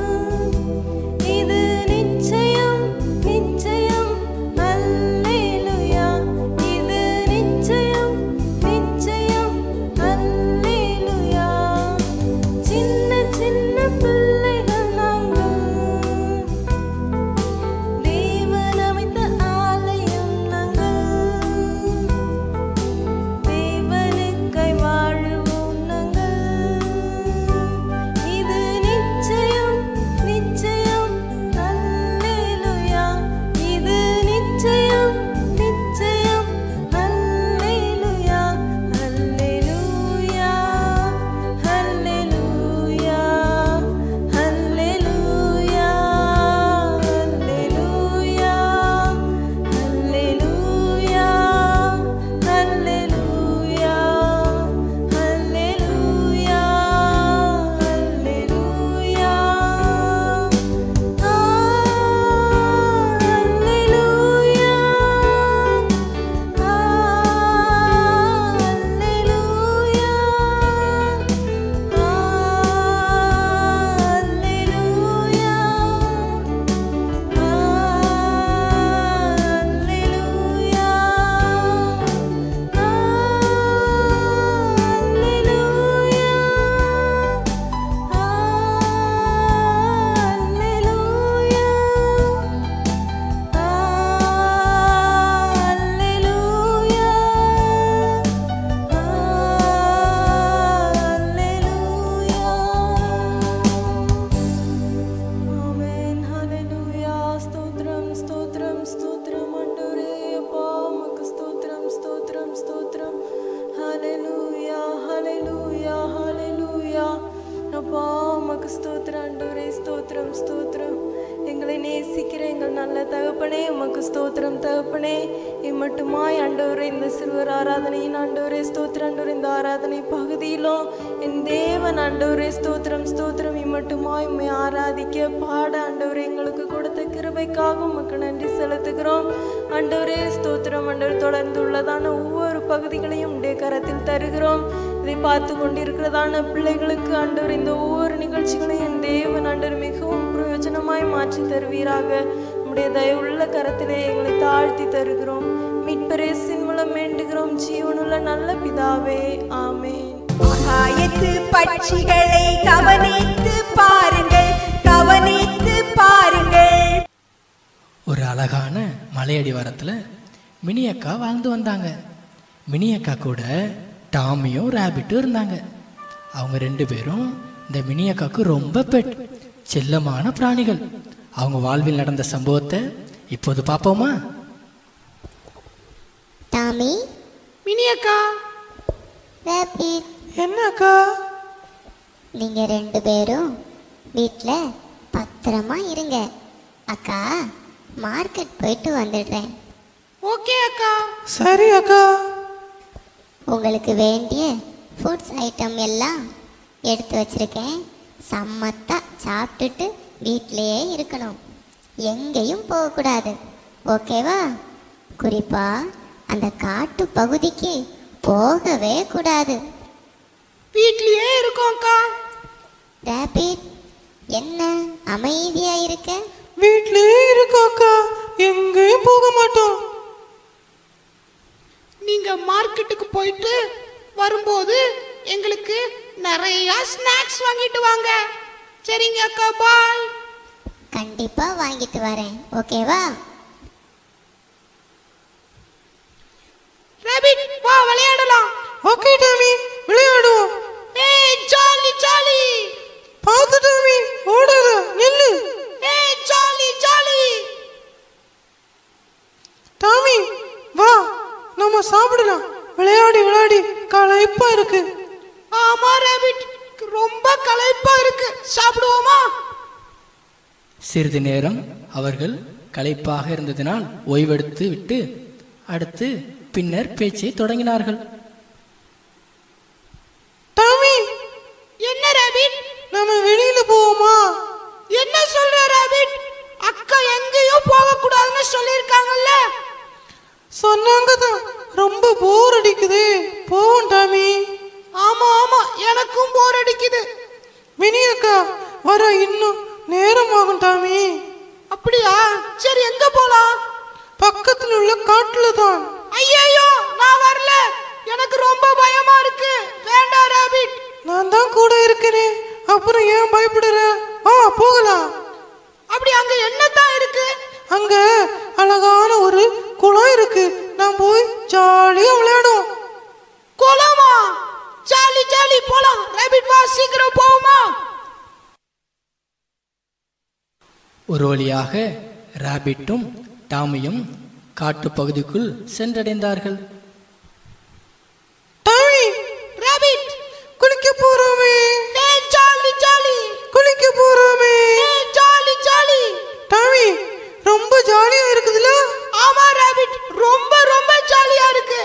இது நிச்சயம் நிச்சயம் அல்லேலூயா இது நிச்சயம் நிச்சயம் அல்லேலூயா சின்ன சின்ன பிள்ளைகள் நாங்கள் தேவன் அமைத்த ஆலயம் நாங்கள் தேவனுக்காய் வாழுவோம் நாங்கள் இது நிச்சயம் நிச்சயம் அல்லேலூயா இது நிச்சயம் நிச்சயம் அல்லேலூயா அல்லேலூயா அல்லேலூயா அல்லேலூயா அல்லேலூயா அல்லேலூயா அல்லேலூயா அல்லேலூயா அல்லேலூயா அல்லேலூயா அல்லேலூயா அல்லேலூயா அல்லேலூயா அல்லேலூயா அல்லேலூயா அல்லேலூயா ஆமென் ஹalleluya ஸ்தோத்திரம் ஸ்தோத்திரம் ஸ்தோத்திரம் ஆண்டவரே அப்பா உமக்கு ஸ்தோத்திரம் ஸ்தோத்திரம் ஸ்தோத்திரம் ஹalleluya ஹalleluya ஹalleluya அப்பா உமக்கு ஸ்தோத்திரம் ஆண்டவரே ஸ்தோத்திரம் ஸ்தோத்திரம் எங்களை நேசிக்கிற எங்கள் நல்ல தகப்பனே உமக்கு ஸ்தோத்திரம் தகப்பனே இம்மட்டுமாய் ஆண்டவரே இந்த சிறுவர் ஆராதனையின் ஆண்டவரே ஸ்தோத்திரம் ஆண்டவரே இந்த ஆராதனை பகுதியிலும் என் தேவன் ஆண்டவரே ஸ்தோத்திரம் ஸ்தோத்திரம் இம்மட்டுமாய் உம்மை ஆராதிக்க பாட ஆண்டவரே ஆண்டவர் எங்களுக்கு கொடுத்த கிருபைக்காக உமக்கு நன்றி செலுத்துகிறோம் ஆண்டவரே ஸ்தோத்திரம் ஆண்டவர் தொடர்ந்து உள்ளதான ஒவ்வொரு பகுதிகளையும் உடைய கரத்தில் தருகிறோம் இதை பார்த்து கொண்டிருக்கிறதான பிள்ளைகளுக்கு ஆண்டவர் இந்த ஒவ்வொரு நிகழ்ச்சிகளையும் என் தேவன் ஆண்டவர் மிகவும் பிரயோஜனமாய் மாற்றி தருவீராக உம்முடைய தயவுள்ள கரத்திலே எங்களை தாழ்த்தி தருகிறோம் மீட்பரேசின் மூலம் வேண்டுகிறோம் ஜீவனுள்ள நல்ல பிதாவே ஆமென்
ஆகாயத்து பட்சிகளை கவனித்து பாருங்கள் கவனித்து பாருங்கள்
ஒரு அழகான மலையடி வாரத்தில் மினி அக்கா வாழ்ந்து வந்தாங்க மினி அக்கா கூட டாமியும் ரேபிட்டும் இருந்தாங்க அவங்க ரெண்டு பேரும் இந்த மினி அக்காவுக்கு ரொம்ப பெட் செல்லமான பிராணிகள் அவங்க வாழ்வில் நடந்த சம்பவத்தை இப்போது பார்ப்போமா
டாமி
மினி அக்கா
ரேபிட்
என்ன அக்கா
நீங்க ரெண்டு பேரும் வீட்டில் பத்திரமா இருங்க அக்கா மார்க்கெட் போயிட்டு வந்துடுறேன்
ஓகே அக்கா சரி அக்கா
உங்களுக்கு வேண்டிய ஃபுட்ஸ் ஐட்டம் எல்லாம் எடுத்து வச்சிருக்கேன் சம்மத்தா சாப்பிட்டுட்டு வீட்டிலேயே இருக்கணும் எங்கேயும் போகக்கூடாது ஓகேவா குறிப்பா அந்த காட்டு பகுதிக்கு போகவே கூடாது
வீட்லயே இருக்கோம் அக்கா
ரேபிட் என்ன அமைதியா இருக்க
வீட்லயே இருக்கோம் அக்கா எங்கேயும் போக மாட்டோம் நீங்க மார்க்கெட்டுக்கு போயிட்டு வரும்போது எங்களுக்கு நிறைய ஸ்நாக்ஸ் வாங்கிட்டு வாங்க சரிங்க அக்கா பாய்
கண்டிப்பா வாங்கிட்டு வரேன் ஓகேவா
ரபிட் வா விளையாடலாம் ஓகே டாமி விளையாடுவோம் ஏய் ஜாலி ஜாலி பாத்து டாமி ஓடாத நில்லு ஏய் ஜாலி ஜாலி டாமி வா நம்ம சாப்பிடலாம் விளையாடி விளையாடி களைப்பா இருக்கு ஆமா ரபிட் ரொம்ப களைப்பா இருக்கு சாப்பிடுவோமா சிறிது நேரம் அவர்கள் களைப்பாக இருந்ததினால் ஓய்வெடுத்து விட்டு அடுத்து பின்னர் பேச்சை தொடங்கினார்கள் டாமி என்ன ராபிட் நாம வெளியில போவோமா என்ன சொல்ற ராபிட் அக்கா எங்கேயும் போக கூடாதுன்னு சொல்லிருக்காங்கல்ல சொன்னாங்க தான் ரொம்ப போர் அடிக்குது போவோம் டாமி ஆமா ஆமா எனக்கும் போர் அடிக்குது மினி அக்கா வர இன்னும் நேரம் ஆகும் டாமி அப்படியா சரி எங்க போலாம் பக்கத்துல உள்ள காட்டுல தான் ஐயோ நான் வரல எனக்கு ரொம்ப பயமா இருக்கு வேண்டாம் ராபிட் நான் தான் கூட இருக்கிறேன் அப்புறம் ஏன் பயப்படுற ஆ போகலாம் அப்படி அங்க என்னதான் இருக்கு அங்க அழகான ஒரு குளம் இருக்கு நான் போய் ஜாலியா விளையாடுவோம் குளமா ஜாலி ஜாலி போலாம் ராபிட் வா சீக்கிரம் போவோமா ஒரு வழியாக ராபிட்டும் டாமியும் காட்டுப் பகுதிக்குள் சென்றடைந்தார்கள் டாமி ராபிட் குளிக்க போறோமே ஜாலி ஜாலி குளிக்க போறோமே ஜாலி ஜாலி டாமி ரொம்ப ஜாலியா இருக்குதுல ஆமா ராபிட் ரொம்ப ரொம்ப ஜாலியா இருக்கு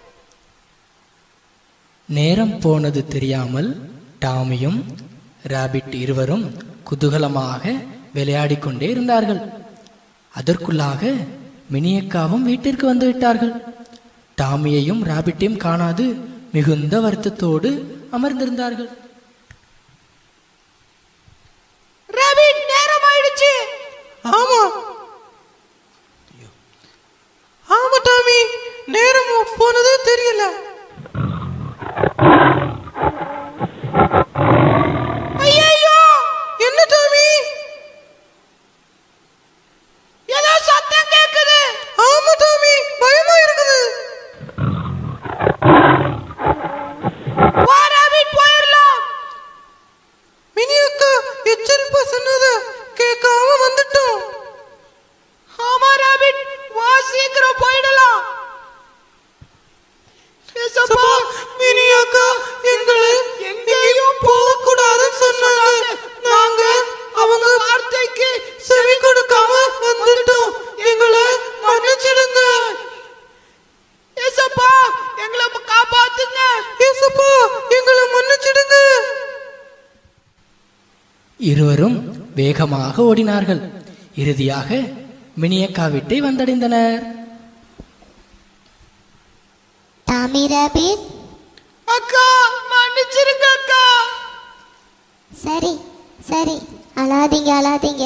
நேரம் போனது தெரியாமல் டாமியும் ராபிட் இருவரும் குதூகலமாக விளையாடிக் கொண்டே இருந்தார்கள் அதற்குள்ளாக மினியக்காவும் வீட்டிற்கு வந்து விட்டார்கள் டாமியையும் ராபிட்டையும் காணாது மிகுந்த வருத்தத்தோடு அமர்ந்திருந்தார்கள் ராபிட் நேரம் ஆயிடுச்சு ஆமா ஆமா டாமி நேரம் போனதே தெரியல ஐயோ என்ன டாமி ஏதோ சத்தம் கேக்குது ஆமா டாமி பயமா இருக்குது வா ராபிட் போயிரலாம் மினி அக்கா எச்சரிப்பா சொன்னத கேட்காம வந்துட்டோம் ஆமா ராபிட் வா சீக்கிரம் போயிடலாம் ஏசப்பா மினி அக்கா எங்களை எங்கேயும் போக கூடாதுன்னு சொன்னாங்க நாங்க அவங்க வார்த்தைக்கு செவி கொடுக்காம வந்துட்டோம் எங்களை மன்னிச்சிடுங்க ஏசப்பா எங்களை காப்பாத்துங்க ஏசப்பா எங்களை மன்னிச்சிடுங்க இருவரும் வேகமாக ஓடினார்கள் இறுதியாக மினியக்கா வீட்டை வந்தடைந்தனர்
டாமி ரேபிட்
அக்கா மன்னிச்சிருங்க அக்கா
சரி சரி அழாதீங்க அழாதீங்க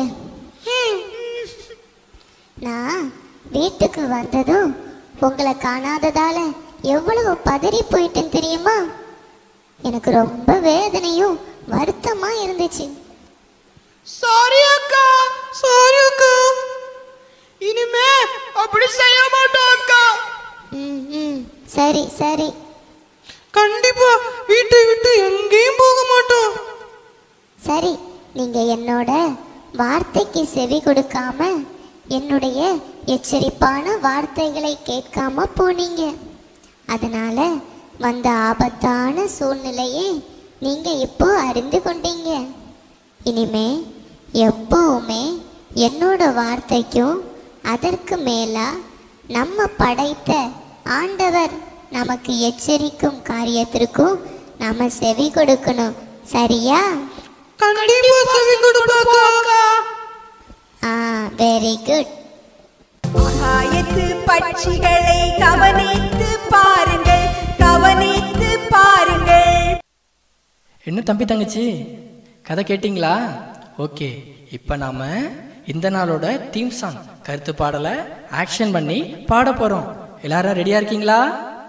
நான் வீட்டுக்கு வந்ததும் உங்களை காணாததால எவ்வளவு பதறி போயிட்டேன் தெரியுமா எனக்கு ரொம்ப வேதனையும் வருத்தமா இருந்துச்சு
சாரி அக்கா சாரி அக்கா இனிமே அப்படி செய்ய மாட்டோம் அக்கா
ம் ம் சரி சரி
கண்டிப்பா வீட்டை விட்டு எங்கேயும் போக மாட்டோம்
சரி நீங்க என்னோட வார்த்தைக்கு செவி கொடுக்காம என்னுடைய எச்சரிப்பான வார்த்தைகளை கேட்காம போனீங்க அதனால வந்த ஆபத்தான சூழ்நிலையை நீங்க இப்போ அறிந்து கொண்டீங்க இனிமே எப்பவுமே என்னோட வார்த்தைக்கும் அதற்கு மேலா நம்ம படைத்த ஆண்டவர் நமக்கு எச்சரிக்கும் காரியத்திற்கும் நம்ம செவி கொடுக்கணும் சரியா
கண்டிப்பா செவி கொடுப்போம் அக்கா
ஆ வெரி குட்
ஆகாயத்து பட்சிகளை கவனித்து பாருங்கள் கவனித்து பாருங்கள்
என்ன தம்பி தங்கச்சி கதை கேட்டிங்களா ஓகே இப்போ நாம இந்த நாளோட தீம் சாங் கருத்து பாடலை ஆக்ஷன் பண்ணி பாட போகிறோம் எல்லாரும் ரெடியாக இருக்கீங்களா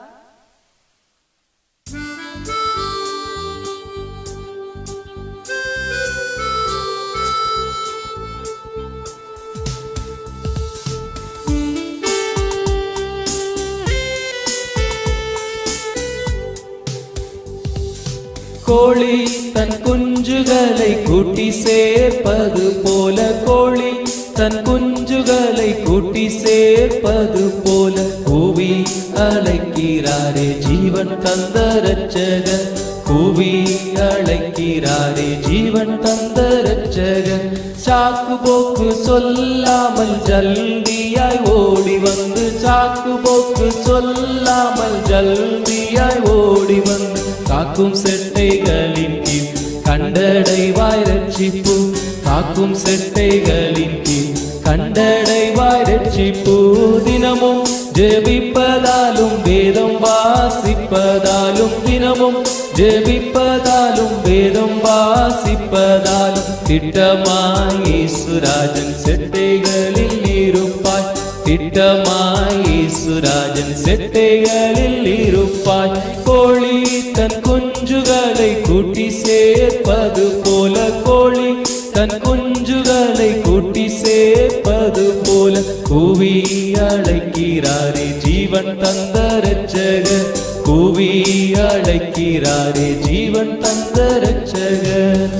கோழி தன் குஞ்சுகளை கூட்டி சேர்ப்பது போல கோழி தன் குஞ்சுகளை கூட்டி சேர்ப்பது போல கூவி அழைக்கிறாரே ஜீவன் தந்த ரட்சகர் கூவி அழைக்கிறாரே ஜீவன் தந்த ரட்சகர் சாக்கு போக்கு சொல்லாமல் ஜல்தியாய் ஓடி வந்து சாக்கு போக்கு சொல்லாமல் ஜல்தியாய் ஓடி வந்து காக்கும் செட்டைகளின் கீழ் கண்டடைவாய் ரட்சிப்பு காக்கும் செட்டைகளின் கீழ் கண்டடைவாய் ரட்சிப்பு தினமும் ஜெபிப்பதாலும் வேதம் வாசிப்பதாலும் தினமும் ஜெபிப்பதாலும் வேதம் வாசிப்பதாலும் திட்டமாய் இயேசுராஜன் செட்டைகளில் இருப்பாய் திட்டமாய் இயேசுராஜன் செட்டைகளில் இருப்பாய் கோழி தன் குஞ்சுகளை கூட்டி சேர்ப்பது போல கோழி தன் குஞ்சுகளை கூட்டி சேர்ப்பது போல கூவி அழைக்கிறாரே ஜீவன் தந்த ரட்சகர் கூவி அழைக்கிறாரே ஜீவன் தந்த ரட்சகர்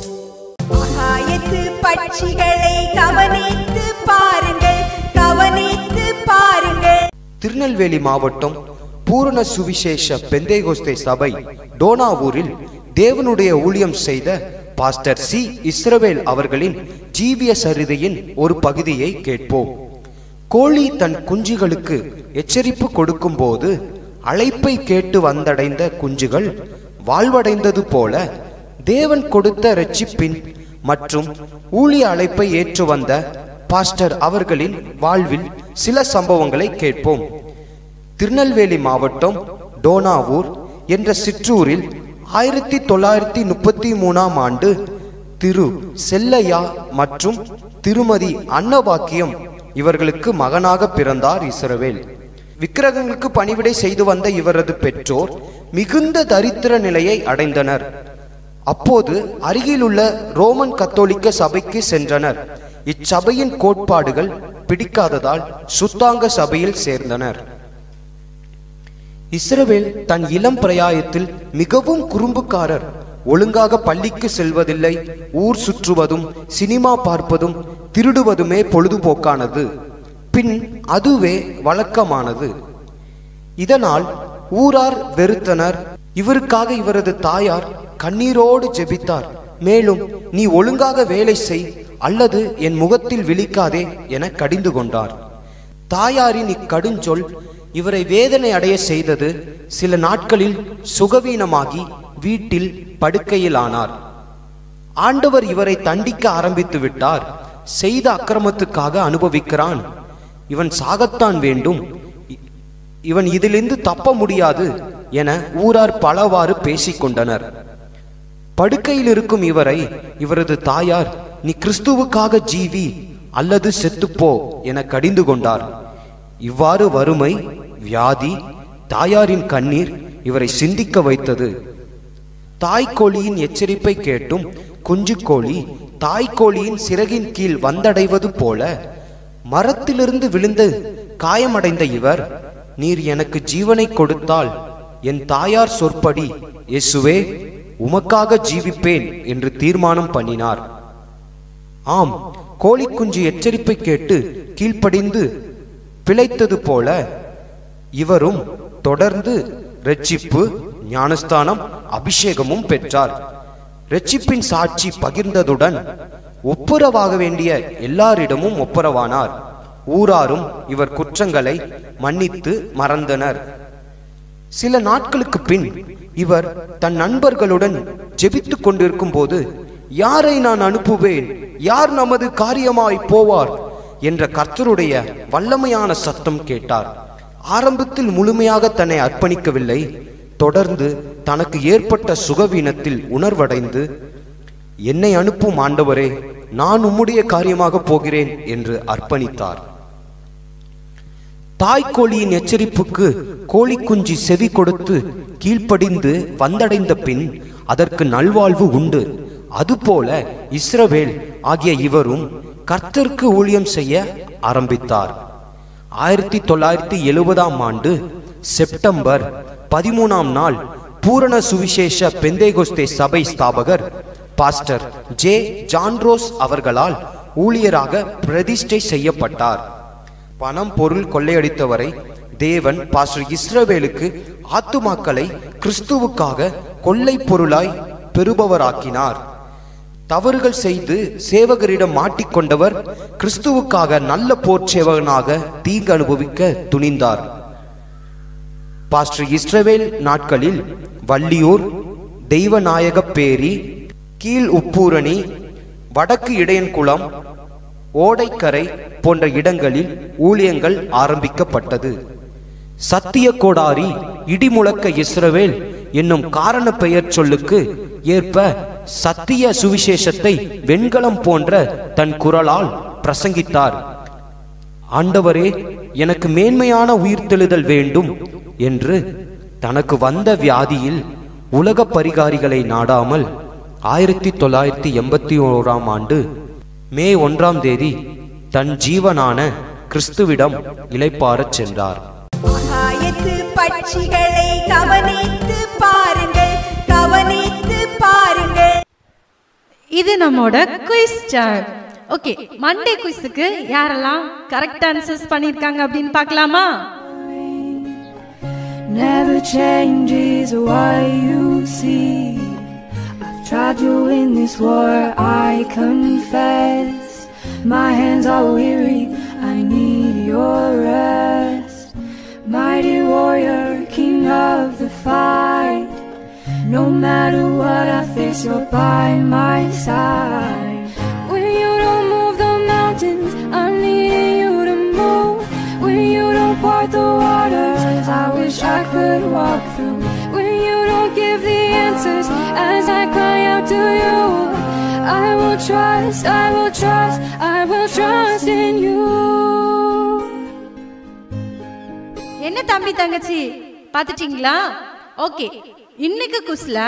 ஆகாயத்து பட்சிகளை கவனித்து பாருங்கள் கவனித்து பாருங்கள்
திருநெல்வேலி மாவட்டம் பூரண சுவிசேஷ பெந்தேகோஸ்தே சபை டோனாவூரில் தேவனுடைய ஊழியம் செய்த பாஸ்டர் சி இஸ்ரவேல் அவர்களின் ஜீவிய சரிதையின் ஒரு பகுதியை கேட்போம் கோழி தன் குஞ்சுகளுக்கு எச்சரிப்பு கொடுக்கும்போது அழைப்பை கேட்டு வந்தடைந்த குஞ்சுகள் வாழ்வடைந்தது போல தேவன் கொடுத்த இரட்சிப்பின் மற்றும் ஊழிய அழைப்பை ஏற்று வந்த பாஸ்டர் அவர்களின் வாழ்வில் சில சம்பவங்களை கேட்போம் திருநெல்வேலி மாவட்டம் டோனாவூர் என்ற சிற்றூரில் ஆயிரத்தி தொள்ளாயிரத்தி முப்பத்தி மூணாம் ஆண்டு திரு செல்லையா மற்றும் திருமதி அன்னபாக்கியம் இவர்களுக்கு மகனாக பிறந்தார் இஸ்ரவேல் விக்கிரகங்களுக்கு பணிவிடை செய்து வந்த இவரது பெற்றோர் மிகுந்த தரித்திர நிலையை அடைந்தனர் அப்போது அருகிலுள்ள ரோமன் கத்தோலிக்க சபைக்கு சென்றனர் இச்சபையின் கோட்பாடுகள் பிடிக்காததால் சுத்தாங்க சபையில் சேர்ந்தனர் இஸ்ரவேல் தன் இளம் பிரயாயத்தில் மிகவும் குறும்புக்காரர் ஒழுங்காக பள்ளிக்கு செல்வதில்லை ஊர் சுற்றுவதும் சினிமா பார்ப்பதும் திருடுவதுமே பொழுதுபோக்கானது பின் அதுவே வழக்கமானது இதனால் ஊரார் வெறுத்தனர் இவருக்காக இவரது தாயார் கண்ணீரோடு ஜெபித்தார் மேலும் நீ ஒழுங்காக வேலை செய் அல்லது என் முகத்தில் விழிக்காதே என கடிந்து கொண்டார் தாயாரின் இக்கடுஞ்சொல் இவரை வேதனை அடைய செய்தது சில நாட்களில் சுகவீனமாகி வீட்டில் படுக்கையிலானார் ஆண்டவர் இவரை தண்டிக்க ஆரம்பித்து விட்டார் செய்த அக்கிரமத்துக்காக அனுபவிக்கிறான் இவன் சாகத்தான் வேண்டும் இ- இவன் இதிலிருந்து தப்ப முடியாது என ஊரார் பலவாறு பேசிக்கொண்டனர் படுக்கையில் இருக்கும் இவரை இவரது தாயார் நீ கிறிஸ்துவுக்காக ஜீவி அல்லது செத்துப்போ என கடிந்து கொண்டார் இவ்வாறு வறுமை வியாதி தாயாரின் கண்ணீர் இவரை சிந்திக்க வைத்தது தாய்க்கோழியின் எச்சரிப்பை கேட்டும் குஞ்சுக்கோழி தாய்க்கோழியின் சிறகின் கீழ் வந்தடைவது போல மரத்திலிருந்து விழுந்து காயமடைந்த இவர் நீர் எனக்கு ஜீவனை கொடுத்தால் என் தாயார் சொற்படி இயேசுவே உமக்காக ஜீவிப்பேன் என்று தீர்மானம் பண்ணினார் ஆம் கோழிக்குஞ்சு எச்சரிப்பை கேட்டு கீழ்ப்படிந்து பிழைத்தது போல இவரும் தொடர்ந்து ரட்சிப்பு ஞானஸ்தானம் அபிஷேகமும் பெற்றார் ரட்சிப்பின் சாட்சி பகிர்ந்ததுடன் ஒப்புரவாக வேண்டிய எல்லாரிடமும் ஒப்புரவானார் ஊராரும் இவர் குற்றங்களை மன்னித்து மறந்தனர் சில நாட்களுக்கு பின் இவர் தன் நண்பர்களுடன் ஜெபித்துக் கொண்டிருக்கும் போது யாரை நான் அனுப்புவேன் யார் நமது காரியமாய் போவார் என்ற கர்த்தருடைய வல்லமையான சத்தம் கேட்டார் ஆரம்பத்தில் முழுமையாக தன்னை அர்ப்பணிக்கவில்லை தொடர்ந்து தனக்கு ஏற்பட்ட சுகவீனத்தில் உணர்வடைந்து என்னை அனுப்பும் ஆண்டவரே நான் உம்முடைய காரியமாக போகிறேன் என்று அர்ப்பணித்தார் தாய்க்கோழியின் எச்சரிப்புக்கு கோழிக்குஞ்சு செவி கொடுத்து கீழ்ப்படிந்து வந்தடைந்த பின் அதற்கு நல்வாழ்வு உண்டு அதுபோல இஸ்ரவேல் ஆகிய இவரும் கர்த்தருக்கு ஊழியம் செய்ய ஆரம்பித்தார் ஆயிரத்தி தொள்ளாயிரத்தி எழுபதாம் ஆண்டு செப்டம்பர் பதிமூணாம் நாள் பூரண சுவிசேஷ பெந்தேகோஸ்தே சபை ஸ்தாபகர் பாஸ்டர் ஜே ஜான்ரோஸ் அவர்களால் ஊழியராக பிரதிஷ்டை செய்யப்பட்டார் பணம் பொருள் கொள்ளையடித்தவரை தேவன் பாஸ்டர் இஸ்ரவேலுக்கு ஆத்துமாக்களை கிறிஸ்துவுக்காக கொள்ளை பொருளாய் பெறுபவராக்கினார் தவறுகள் செய்து சேவகரிடம் மாட்டிக்கொண்டவர் கிறிஸ்துவுக்காக நல்ல போர் சேவகனாக தீங்கு அனுபவிக்க துணிந்தார் பாஸ்டர் இஸ்ரவேல் நாட்களில் வள்ளியூர் தெய்வநாயகப்பேரி கீழ் உப்பூரணி வடக்கு இடையன்குளம் ஓடைக்கரை போன்ற இடங்களில் ஊழியங்கள் ஆரம்பிக்கப்பட்டது சத்திய கோடாரி இடிமுழக்க இஸ்ரவேல் என்னும் காரண பெயர் சொல்லுக்கு ஏற்ப சத்திய சுவிசேஷத்தை வெண்கலம் போன்ற தன் குரலால் பிரசங்கித்தார் ஆண்டவரே எனக்கு மேன்மையான உயிர்த்தெழுதல் வேண்டும் என்று தனக்கு வந்த வியாதியில் உலக பரிகாரிகளை நாடாமல் ஆயிரத்தி தொள்ளாயிரத்தி எண்பத்தி ஓராம் ஆண்டு மே ஒன்றாம் தேதி தன் ஜீவனான கிறிஸ்துவிடம் இளைப்பாறச் சென்றார்
ஆகாயத்து பட்சிகளை கவனித்து பாருங்கள் கவனித்து பாருங்கள்
இது நம்மோட குயிஸ் டைம் ஓகே மண்டே குயிஸுக்கு யாரெல்லாம் கரெக்ட் ஆன்சர்ஸ் பண்ணிருக்காங்க அப்படின்னு பார்க்கலாமா
Never changes what you see. I've tried you in this war, I confess. My hands are weary, I need your rest. Mighty warrior, king of the fight. No matter what I face, you're by my side. When you don't move the mountains, I'm needing you to move. When you don't part the waters, I wish I could walk through. When you don't give the answers as I cry out to you, I will trust, I will trust, I will trust in you.
என்ன தம்பி தங்கச்சி பார்த்துட்டீங்களா okay இன்னைக்கு குஸ்ல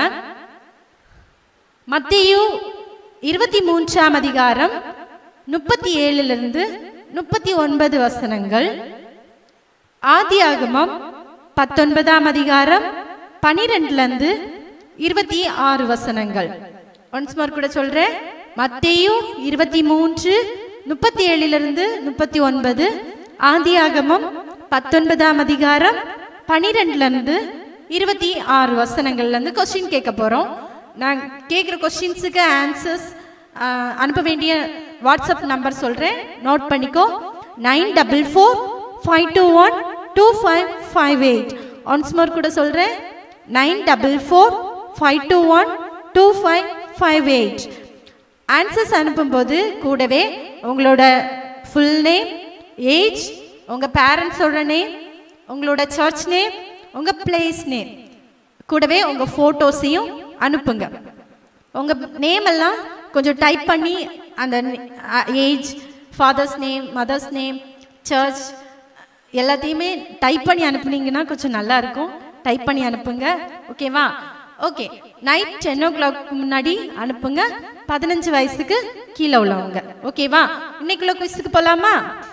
மத்தியு இருபத்தி மூன்றாம் அதிகாரம் முப்பத்தி ஏழுலேருந்து முப்பத்தி ஒன்பது வசனங்கள் ஆதியாகமம் பத்தொன்பதாம் அதிகாரம் பனிரெண்டுலேருந்து இருபத்தி ஆறு வசனங்கள் ஒன்ஸ் மோர் கூட சொல்றேன் மத்தேயு இருபத்தி மூன்று முப்பத்தி ஏழிலிருந்து முப்பத்தி ஒன்பது ஆதியாகமம் பத்தொன்பதாம் அதிகாரம் பனிரெண்டுலேருந்து இருபத்தி ஆறு வசனங்கள்லேருந்து கொஸ்டின் கேட்க போகிறோம் நான் கேட்குற கொஸ்டின்ஸுக்கு ஆன்சர்ஸ் அனுப்ப வேண்டிய வாட்ஸ்அப் நம்பர் சொல்கிறேன் நோட் பண்ணிக்கோ nine double four five two one two five five eight once more கூட சொல்கிறேன் nine double four five two one two five five eight answers அனுப்பும்போது கூடவே உங்களோட ஃபுல் நேம் ஏஜ் உங்கள் பேரண்ட்ஸோட நேம் உங்களோட சர்ச் நேம் உங்கள் பிளேஸ் நேம் கூடவே உங்கள் ஃபோட்டோஸையும் அனுப்புங்க உங்கள் நேம் எல்லாம் கொஞ்சம் டைப் பண்ணி அந்த age father's name mother's name church எல்லாத்தையுமே டைப் பண்ணி அனுப்புனீங்கன்னா கொஞ்சம் நல்லா இருக்கும் டைப் பண்ணி அனுப்புங்க ஓகேவா okay night ten o'clock முன்னாடி அனுப்புங்க பதினஞ்சு வயசுக்கு கீழே உள்ளவங்க ஓகேவா இன்னைக்குள்ள கொஸ்டுக்கு போலாமா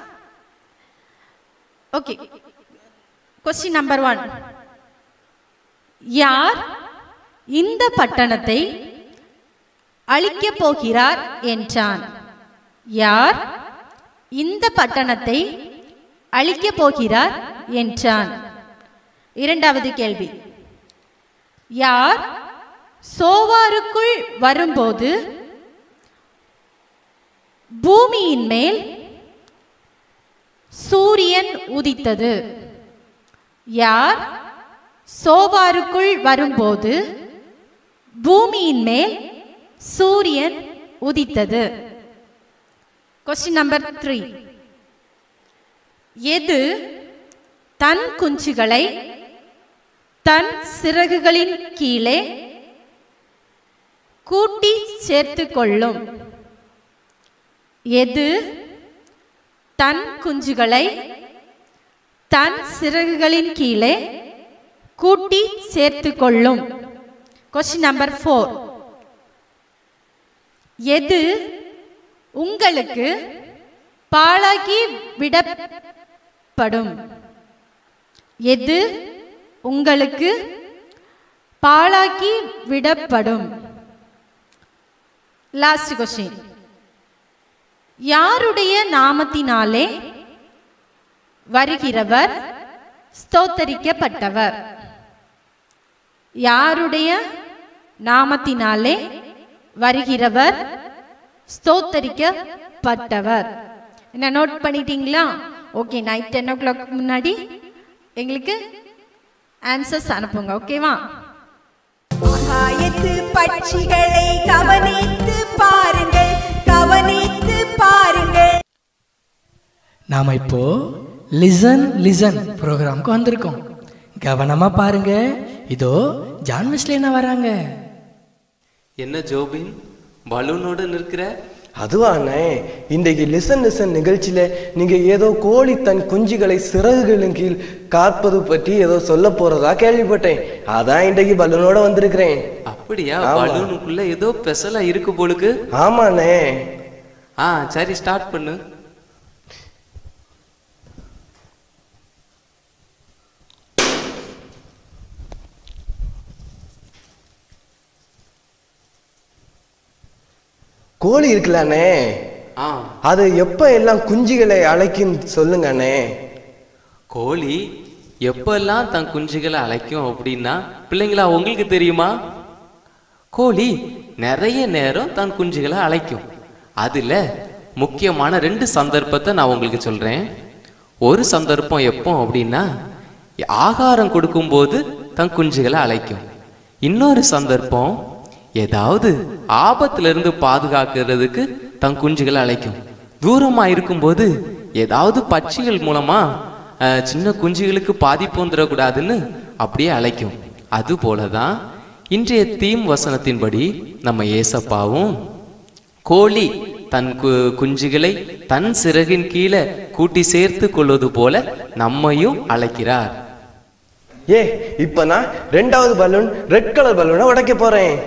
ஓகே கொஸ்டின் நம்பர் ஒன் யார் இந்த பட்டணத்தை அழிக்கப் போகிறார் என்றான் யார் இந்த பட்டணத்தை அழிக்கப் போகிறார் என்றான் இரண்டாவது கேள்வி யார் சோவாருக்குள் வரும்போது பூமியின் மேல் சூரியன் உதித்தது யார் சோவாருக்குள் வரும்போது பூமியின் மேல் சூரியன் உதித்தது கொஸ்டின் நம்பர் த்ரீ எது தன் குஞ்சுகளை தன் சிறகுகளின் கீழே கூட்டி சேர்த்து கொள்ளும் எது தன் குஞ்சுகளை தன் சிறகுகளின் கீழே கூட்டி சேர்த்து கொள்ளும் கொஸ்டின் நம்பர் ஃபோர் எது உங்களுக்கு பாழாக்கி விடப்படும் எது உங்களுக்கு பாழாக்கி விடப்படும் லாஸ்ட் கொஸ்டின் யாருடைய நாமத்தினாலே வருகிறவர் ஸ்தோத்தரிக்கப்பட்டவர் யாருடைய நாமத்தினாலே வருகிறவர் ஸ்தோத்தரிக்கப்பட்டவர் என்ன நோட் பண்ணிட்டீங்களா okay night ten o'clock முன்னாடி எங்களுக்கு ஆன்சர்ஸ் அனுப்புங்க ஓகேவா
ஆகாயத்து பட்சிகளை கவனித்து பாருங்கள் கவனித்து பாருங்கள்
நாம் இப்போ லிசன் லிசன் ப்ரோக்ராம்க்கு வந்திருக்கோம் கவனமா பாருங்க இதோ ஜான் மிஸ்லேனா வராங்க
என்ன ஜோபின் பலூனோட நிற்கிற
அதுவாண்ணே இன்றைக்கு லிசன் லிசன் நிகழ்ச்சியில நீங்க ஏதோ கோழி தன் குஞ்சுகளை சிறகுகளின் கீழ் காப்பது பற்றி ஏதோ சொல்ல போறதா கேள்விப்பட்டேன் அதான் இன்றைக்கு பலூனோட வந்திருக்கிறேன்
அப்படியா
ஆமா.
பலூனுக்குள்ள ஏதோ ஸ்பெஷலா இருக்கு போலுக்கு
ஆமாண்ணே
ஆ சரி ஸ்டார்ட் பண்ணு
கோழி இருக்குல்லண்ணே
ஆ
அது எப்ப எல்லாம் குஞ்சுகளை அழைக்கும் சொல்லுங்கண்ணே
கோழி எப்பெல்லாம் தன் குஞ்சுகளை அழைக்கும் அப்படின்னா பிள்ளைங்களா உங்களுக்கு தெரியுமா கோழி நிறைய நேரம் தன் குஞ்சுகளை அழைக்கும் அதுல முக்கியமான ரெண்டு சந்தர்ப்பத்தை நான் உங்களுக்கு சொல்றேன் ஒரு சந்தர்ப்பம் எப்போ அப்படின்னா ஆகாரம் கொடுக்கும்போது தன் குஞ்சுகளை அழைக்கும் இன்னொரு சந்தர்ப்பம் ஏதாவது ஆபத்துல இருந்து பாதுகாக்கிறதுக்கு தன் குஞ்சுகளை அழைக்கும் தூரமா இருக்கும்போது ஏதாவது பட்சிகள் மூலமா அஹ், சின்ன குஞ்சுகளுக்கு பாதிப்பு வந்துடக்கூடாதுன்னு அப்படியே அழைக்கும் அது போலதான் இன்றைய தீம் வசனத்தின்படி நம்ம ஏசப்பாவும் கோழி தன் கு- குஞ்சுகளை தன் சிறகின் கீழே கூட்டி சேர்த்து கொள்வது போல நம்மையும் அழைக்கிறார்
ஏ இப்ப நான் ரெண்டாவது பலூன் ரெட் கலர் பலூனை உடைக்க போறேன்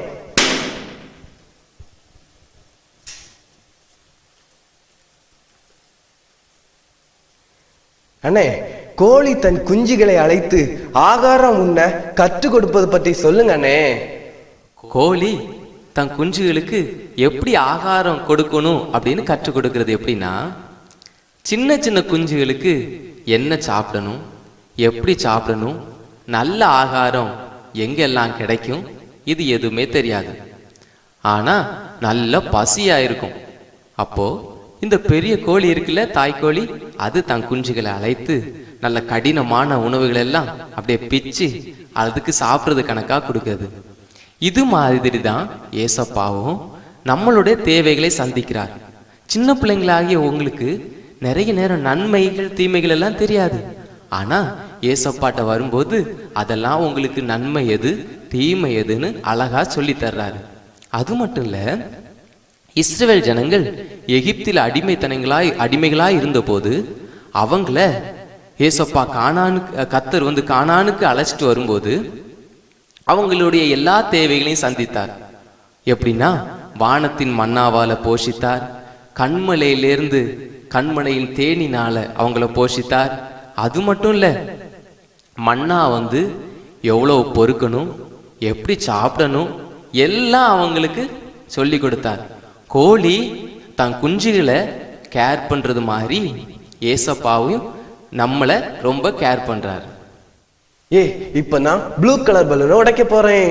அண்ணே கோழி தன் குஞ்சுகளை அழைத்து ஆகாரம் உண்ண கற்றுக் கொடுப்பது பற்றி சொல்லுங்க அண்ணே
கோழி தன் குஞ்சுகளுக்கு எப்படி ஆகாரம் கொடுக்கணும் அப்படின்னு கற்றுக் கொடுக்கிறது எப்படின்னா சின்ன சின்ன குஞ்சுகளுக்கு என்ன சாப்பிடணும் எப்படி சாப்பிடணும் நல்ல ஆகாரம் எங்கெல்லாம் கிடைக்கும் இது எதுவுமே தெரியாது ஆனா நல்ல பசியா இருக்கும் அப்போ இந்த பெரிய கோழி இருக்குல்ல தாய்க்கோழி அது தன் குஞ்சுகளை அழைத்து நல்ல கடினமான உணவுகள் எல்லாம் அப்படியே பிச்சு அதுக்கு சாப்பிட்றது கணக்கா கொடுக்குது இது மாதிரி தான் ஏசப்பாவும் நம்மளுடைய தேவைகளை சந்திக்கிறார் சின்ன பிள்ளைங்களாகிய உங்களுக்கு நிறைய நேரம் நன்மைகள் தீமைகள் எல்லாம் தெரியாது ஆனா ஏசப்பாட்ட வரும்போது அதெல்லாம் உங்களுக்கு நன்மை எது தீமை எதுன்னு அழகா சொல்லி தர்றாரு அது மட்டும் இல்ல இஸ்ரவேல் ஜனங்கள் எகிப்தில் அடிமைத்தனங்களாய் அடிமைகளாய் இருந்தபோது அவங்கள ஏசப்பா கானானுக்கு கத்தர் வந்து கானானுக்கு அழைச்சிட்டு வரும்போது அவங்களுடைய எல்லா தேவைகளையும் சந்தித்தார் எப்படின்னா வானத்தின் மன்னாவால போஷித்தார் கண்மலையிலிருந்து கண்மலையின் தேனினால அவங்கள போஷித்தார் அது மட்டும் இல்ல மன்னா வந்து எவ்வளவு பொறுக்கணும் எப்படி சாப்பிடணும் எல்லாம் அவங்களுக்கு சொல்லி கொடுத்தார் கோழி தன் குஞ்சுகளை கேர் பண்றது மாதிரி ஏசப்பாவையும் நம்மளை ரொம்ப கேர் பண்றாரு
ஏ இப்ப நான் ப்ளூ கலர் பலூனை உடைக்க போறேன்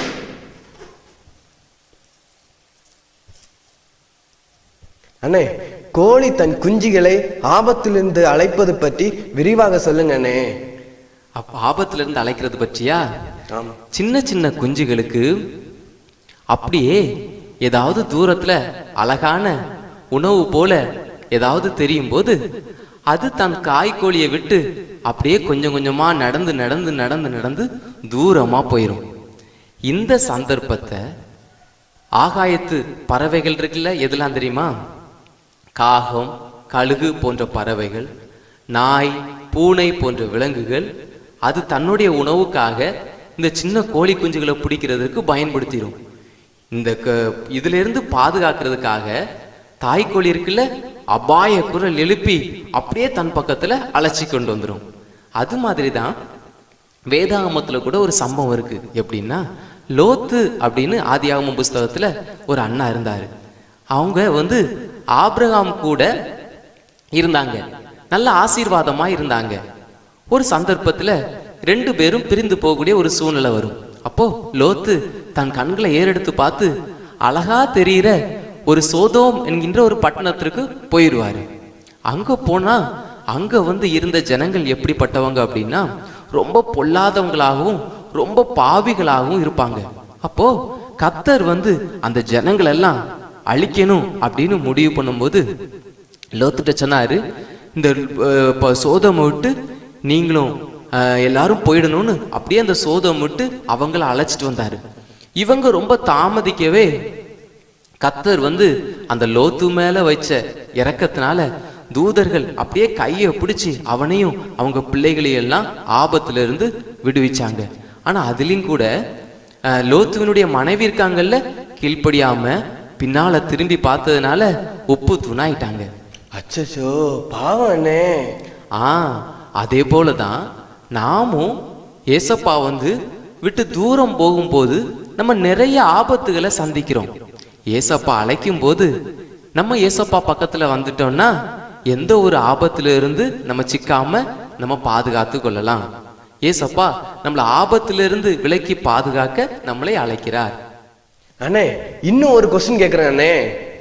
அண்ணே கோழி தன் குஞ்சுகளை ஆபத்திலிருந்து அழைப்பது பற்றி விரிவாக சொல்லுங்க அண்ணே
அப்ப ஆபத்துல இருந்து அழைக்கிறது பற்றியா
ஆமா
சின்ன சின்ன குஞ்சுகளுக்கு அப்படியே ஏதாவது தூரத்துல அழகான உணவு போல ஏதாவது தெரியும் போது அது தன் காய்கோழியை விட்டு அப்படியே கொஞ்சம் கொஞ்சமா நடந்து நடந்து நடந்து நடந்து தூரமா போயிடும் இந்த சந்தர்ப்பத்தை ஆகாயத்து பறவைகள் இருக்குல்ல எதெல்லாம் தெரியுமா காகம் கழுகு போன்ற பறவைகள் நாய் பூனை போன்ற விலங்குகள் அது தன்னுடைய உணவுக்காக இந்த சின்ன கோழி குஞ்சுகளை பிடிக்கிறதுக்கு பயன்படுத்திடும் இந்த க இதுல இருந்து பாதுகாக்கிறதுக்காக தாய்க்கோழி இருக்குல்ல அபாய குரல் எழுப்பி அப்படியே தன் பக்கத்துல அழைச்சி கொண்டு வந்துடும் அது மாதிரி தான் வேதாகமத்துல கூட ஒரு சம்பவம் இருக்கு எப்படின்னா லோத்து அப்படின்னு ஆதியாகம புஸ்தகத்துல ஒரு அண்ணா இருந்தாரு அவங்க வந்து ஆபிரகாம் கூட இருந்தாங்க நல்ல ஆசீர்வாதமா இருந்தாங்க ஒரு சந்தர்ப்பத்துல ரெண்டு பேரும் பிரிந்து போகக்கூடிய ஒரு சூழ்நிலை வரும் அப்போ லோத்து தன் கண்களை ஏறெடுத்து பார்த்து அழகா தெரியிற ஒரு சோதோம் என்கின்ற ஒரு பட்டணத்திற்கு போயிடுவாரு அங்க போனா அங்க வந்து இருந்த ஜனங்கள் எப்படிப்பட்டவங்க அப்படின்னா ரொம்ப பொல்லாதவங்களாகவும் ரொம்ப பாவிகளாகவும் இருப்பாங்க அப்போ கத்தர் வந்து அந்த ஜனங்கள் எல்லாம் அழிக்கணும் அப்படின்னு முடிவு பண்ணும்போது லோத்துட்ட சொன்னாரு இந்த அஹ், இப்ப சோதமை விட்டு நீங்களும் அஹ், எல்லாரும் போயிடணும்னு அப்படியே அந்த சோதம் விட்டு அவங்கள அழைச்சிட்டு வந்தாரு இவங்க ரொம்ப தாமதிக்கவே கத்தர் வந்து அந்த லோத்து மேல வச்ச இறக்கத்தினால தூதர்கள் அப்படியே கையை பிடிச்சி அவனையும் அவங்க பிள்ளைகளையும் எல்லாம் ஆபத்துல இருந்து விடுவிச்சாங்க ஆனா அதுலயும் கூட அஹ், லோத்துவினுடைய மனைவி இருக்காங்கல்ல கீழ்ப்படியாம பின்னால திரும்பி பார்த்ததுனால உப்பு துணாயிட்டாங்க
அச்சச்சோ பாவம் அண்ணே
ஆ அதே போலதான் நாமும் ஏசப்பா வந்து விட்டு தூரம் போகும்போது நம்ம நிறைய ஆபத்துகளை சந்திக்கிறோம் ஏசப்பா அழைக்கும் போது நம்ம ஏசப்பா பக்கத்துல வந்துட்டோம்னா எந்த ஒரு ஆபத்துல இருந்து நம்ம சிக்காம நம்ம பாதுகாத்து கொள்ளலாம் ஏசப்பா நம்மள ஆபத்துல இருந்து விலக்கி பாதுகாக்க நம்மளை அழைக்கிறார்
அண்ணே இன்னும் ஒரு கொஸ்டின் கேக்குறேன் அண்ணே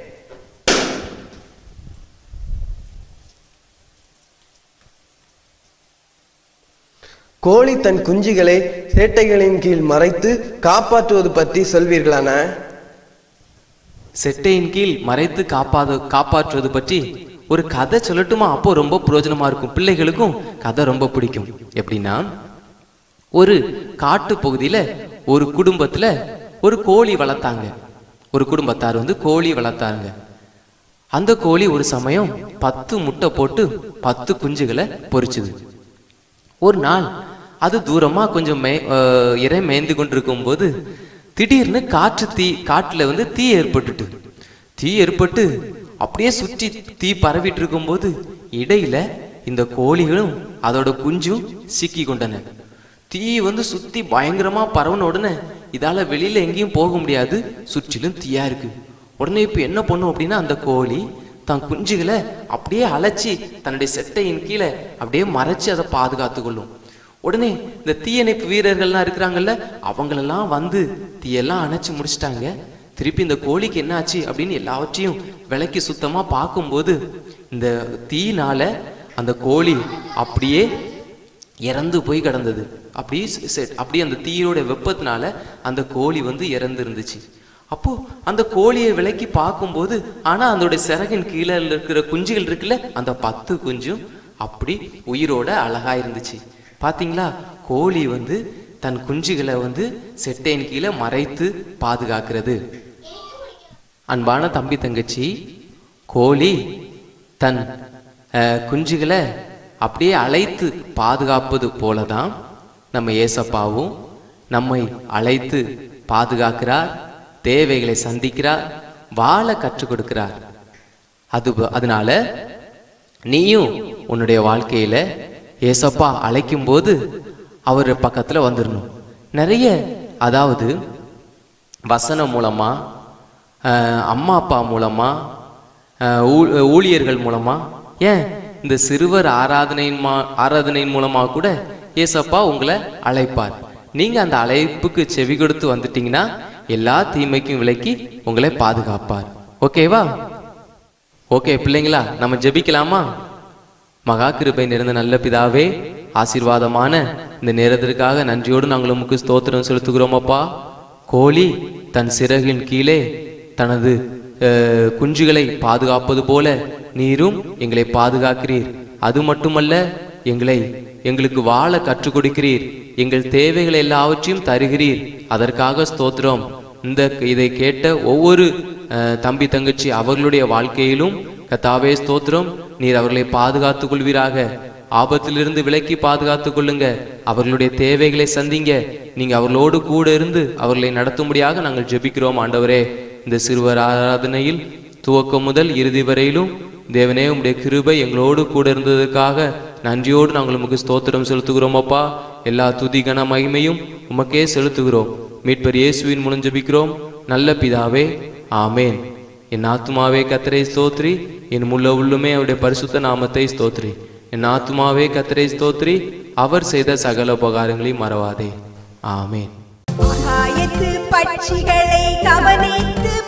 கோழி தன் குஞ்சுகளை சேட்டைகளின் கீழ் மறைத்து காப்பாற்றுவது பற்றி சொல்வீர்களாண்ணே
செட்டையின் கீழ் மறைத்து காப்பாது காப்பாற்றுவது பற்றி ஒரு கதை சொல்லட்டுமா அப்போ ரொம்ப பிரயோஜனமா இருக்கும் பிள்ளைகளுக்கும் கதை ரொம்ப பிடிக்கும் எப்படின்னா ஒரு காட்டு பகுதியில ஒரு குடும்பத்துல ஒரு கோழி வளர்த்தாங்க ஒரு குடும்பத்தார் வந்து கோழி வளர்த்தாங்க அந்த கோழி ஒரு சமயம் பத்து முட்டை போட்டு பத்து குஞ்சுகளை பொரிச்சுது ஒரு நாள் அது தூரமா கொஞ்சம் மே அஹ் இரை மேய்ந்து கொண்டிருக்கும் போது திடீர்னு காற்று தீ காட்டுல வந்து தீ ஏற்பட்டுட்டு தீ ஏற்பட்டு அப்படியே சுற்றி தீ பரவிட்டு இருக்கும்போது இடையில இந்த கோழிகளும் அதோட குஞ்சும் சிக்கி கொண்டன தீ வந்து சுத்தி பயங்கரமா பரவுன உடனே இதால வெளியில எங்கேயும் போக முடியாது சுற்றிலும் தீயா இருக்கு உடனே இப்ப என்ன பண்ணும் அப்படின்னா அந்த கோழி தன் குஞ்சுகளை அப்படியே அழைச்சி தன்னுடைய செட்டையின் கீழே அப்படியே மறைச்சு அதை பாதுகாத்து கொள்ளும் உடனே இந்த தீயணைப்பு வீரர்கள்லாம் இருக்கிறாங்கல்ல அவங்களெல்லாம் வந்து தீயெல்லாம் அணைச்சு முடிச்சிட்டாங்க திருப்பி இந்த கோழிக்கு என்ன ஆச்சு அப்படின்னு எல்லாவற்றையும் விலைக்கு சுத்தமா பார்க்கும்போது இந்த தீனால அந்த கோழி அப்படியே இறந்து போய் கிடந்தது அப்படியே செ- செ- அப்படியே அந்த தீயோட வெப்பத்தினால அந்த கோழி வந்து இறந்து இருந்துச்சு அப்போ அந்த கோழியை விலக்கி பார்க்கும்போது ஆனா அதோட சிறகின் கீழே இருக்கிற குஞ்சுகள் இருக்குல்ல அந்த பத்து குஞ்சும் அப்படி உயிரோட அழகா இருந்துச்சு பாத்தீங்களா கோழி வந்து தன் குஞ்சுகளை வந்து செட்டையின் கீழே மறைத்து பாதுகாக்கிறது அன்பான தம்பி தங்கச்சி கோழி தன் அஹ், குஞ்சுகளை அப்படியே அழைத்து பாதுகாப்பது போலதான் நம்ம ஏசப்பாவும் நம்மை அழைத்து பாதுகாக்கிறார் தேவைகளை சந்திக்கிறார் வாழ கற்றுக் கொடுக்கிறார் அது அதனால நீயும் உன்னுடைய வாழ்க்கையில ஏசப்பா அழைக்கும் போது அவர் பக்கத்துல வந்துடணும் நிறைய அதாவது வசனம் மூலமா அஹ், அம்மா அப்பா மூலமா அஹ், ஊ- ஊழியர்கள் மூலமா ஏன் இந்த சிறுவர் ஆராதனையின் மா- ஆராதனையின் மூலமா கூட ஏசப்பா உங்களை அழைப்பார் நீங்க அந்த அழைப்புக்கு செவி கொடுத்து வந்துட்டீங்கன்னா எல்லா தீமைக்கும் விலக்கி உங்களை பாதுகாப்பார் ஓகேவா ஓகே பிள்ளைங்களா நம்ம ஜெபிக்கலாமா மகா கிருபை நிறைந்த நல்ல பிதாவே ஆசீர்வாதமான இந்த நேரத்திற்காக நன்றியோடு நாங்கள் உமக்கு ஸ்தோத்திரம் செலுத்துகிறோம் அப்பா கோழி தன் சிறகின் கீழே தனது அஹ், குஞ்சுகளை பாதுகாப்பது போல நீரும் எங்களை பாதுகாக்கிறீர் அது மட்டுமல்ல எங்களை எங்களுக்கு வாழ கற்றுக் கொடுக்கிறீர் எங்கள் தேவைகள் எல்லாவற்றையும் தருகிறீர் அதற்காக ஸ்தோத்திரம் இந்த இதை கேட்ட ஒவ்வொரு அஹ், தம்பி தங்கச்சி அவர்களுடைய வாழ்க்கையிலும் கத்தாவே ஸ்தோத்திரம் நீர் அவர்களை பாதுகாத்துக் கொள்வீராக ஆபத்திலிருந்து விலக்கி பாதுகாத்துக் கொள்ளுங்க அவர்களுடைய தேவைகளை சந்திங்க நீங்க அவர்களோடு கூட இருந்து அவர்களை நடத்தும்படியாக நாங்கள் ஜெபிக்கிறோம் ஆண்டவரே இந்த சிறுவர் ஆராதனையில் துவக்கம் முதல் இறுதி வரையிலும் தேவனே உம்முடைய கிருபை எங்களோடு கூட இருந்ததுக்காக நன்றியோடு நாங்கள் உமக்கு ஸ்தோத்திரம் செலுத்துகிறோம் அப்பா எல்லா துதி கன மகிமையும் உமக்கே செலுத்துகிறோம் மீட்பர் இயேசுவின் மூலம் ஜெபிக்கிறோம் நல்ல பிதாவே ஆமேன் என் ஆத்துமாவே கத்தரை ஸ்தோத்ரி என் முள்ள உள்ளுமே அவருடைய பரிசுத்த நாமத்தை ஸ்தோத்ரி என் ஆத்துமாவே கத்தரை ஸ்தோத்ரி அவர் செய்த சகல உபகாரங்களையும் மறவாதே ஆமேன்
ஆகாயத்து பட்சிகளை கவனித்து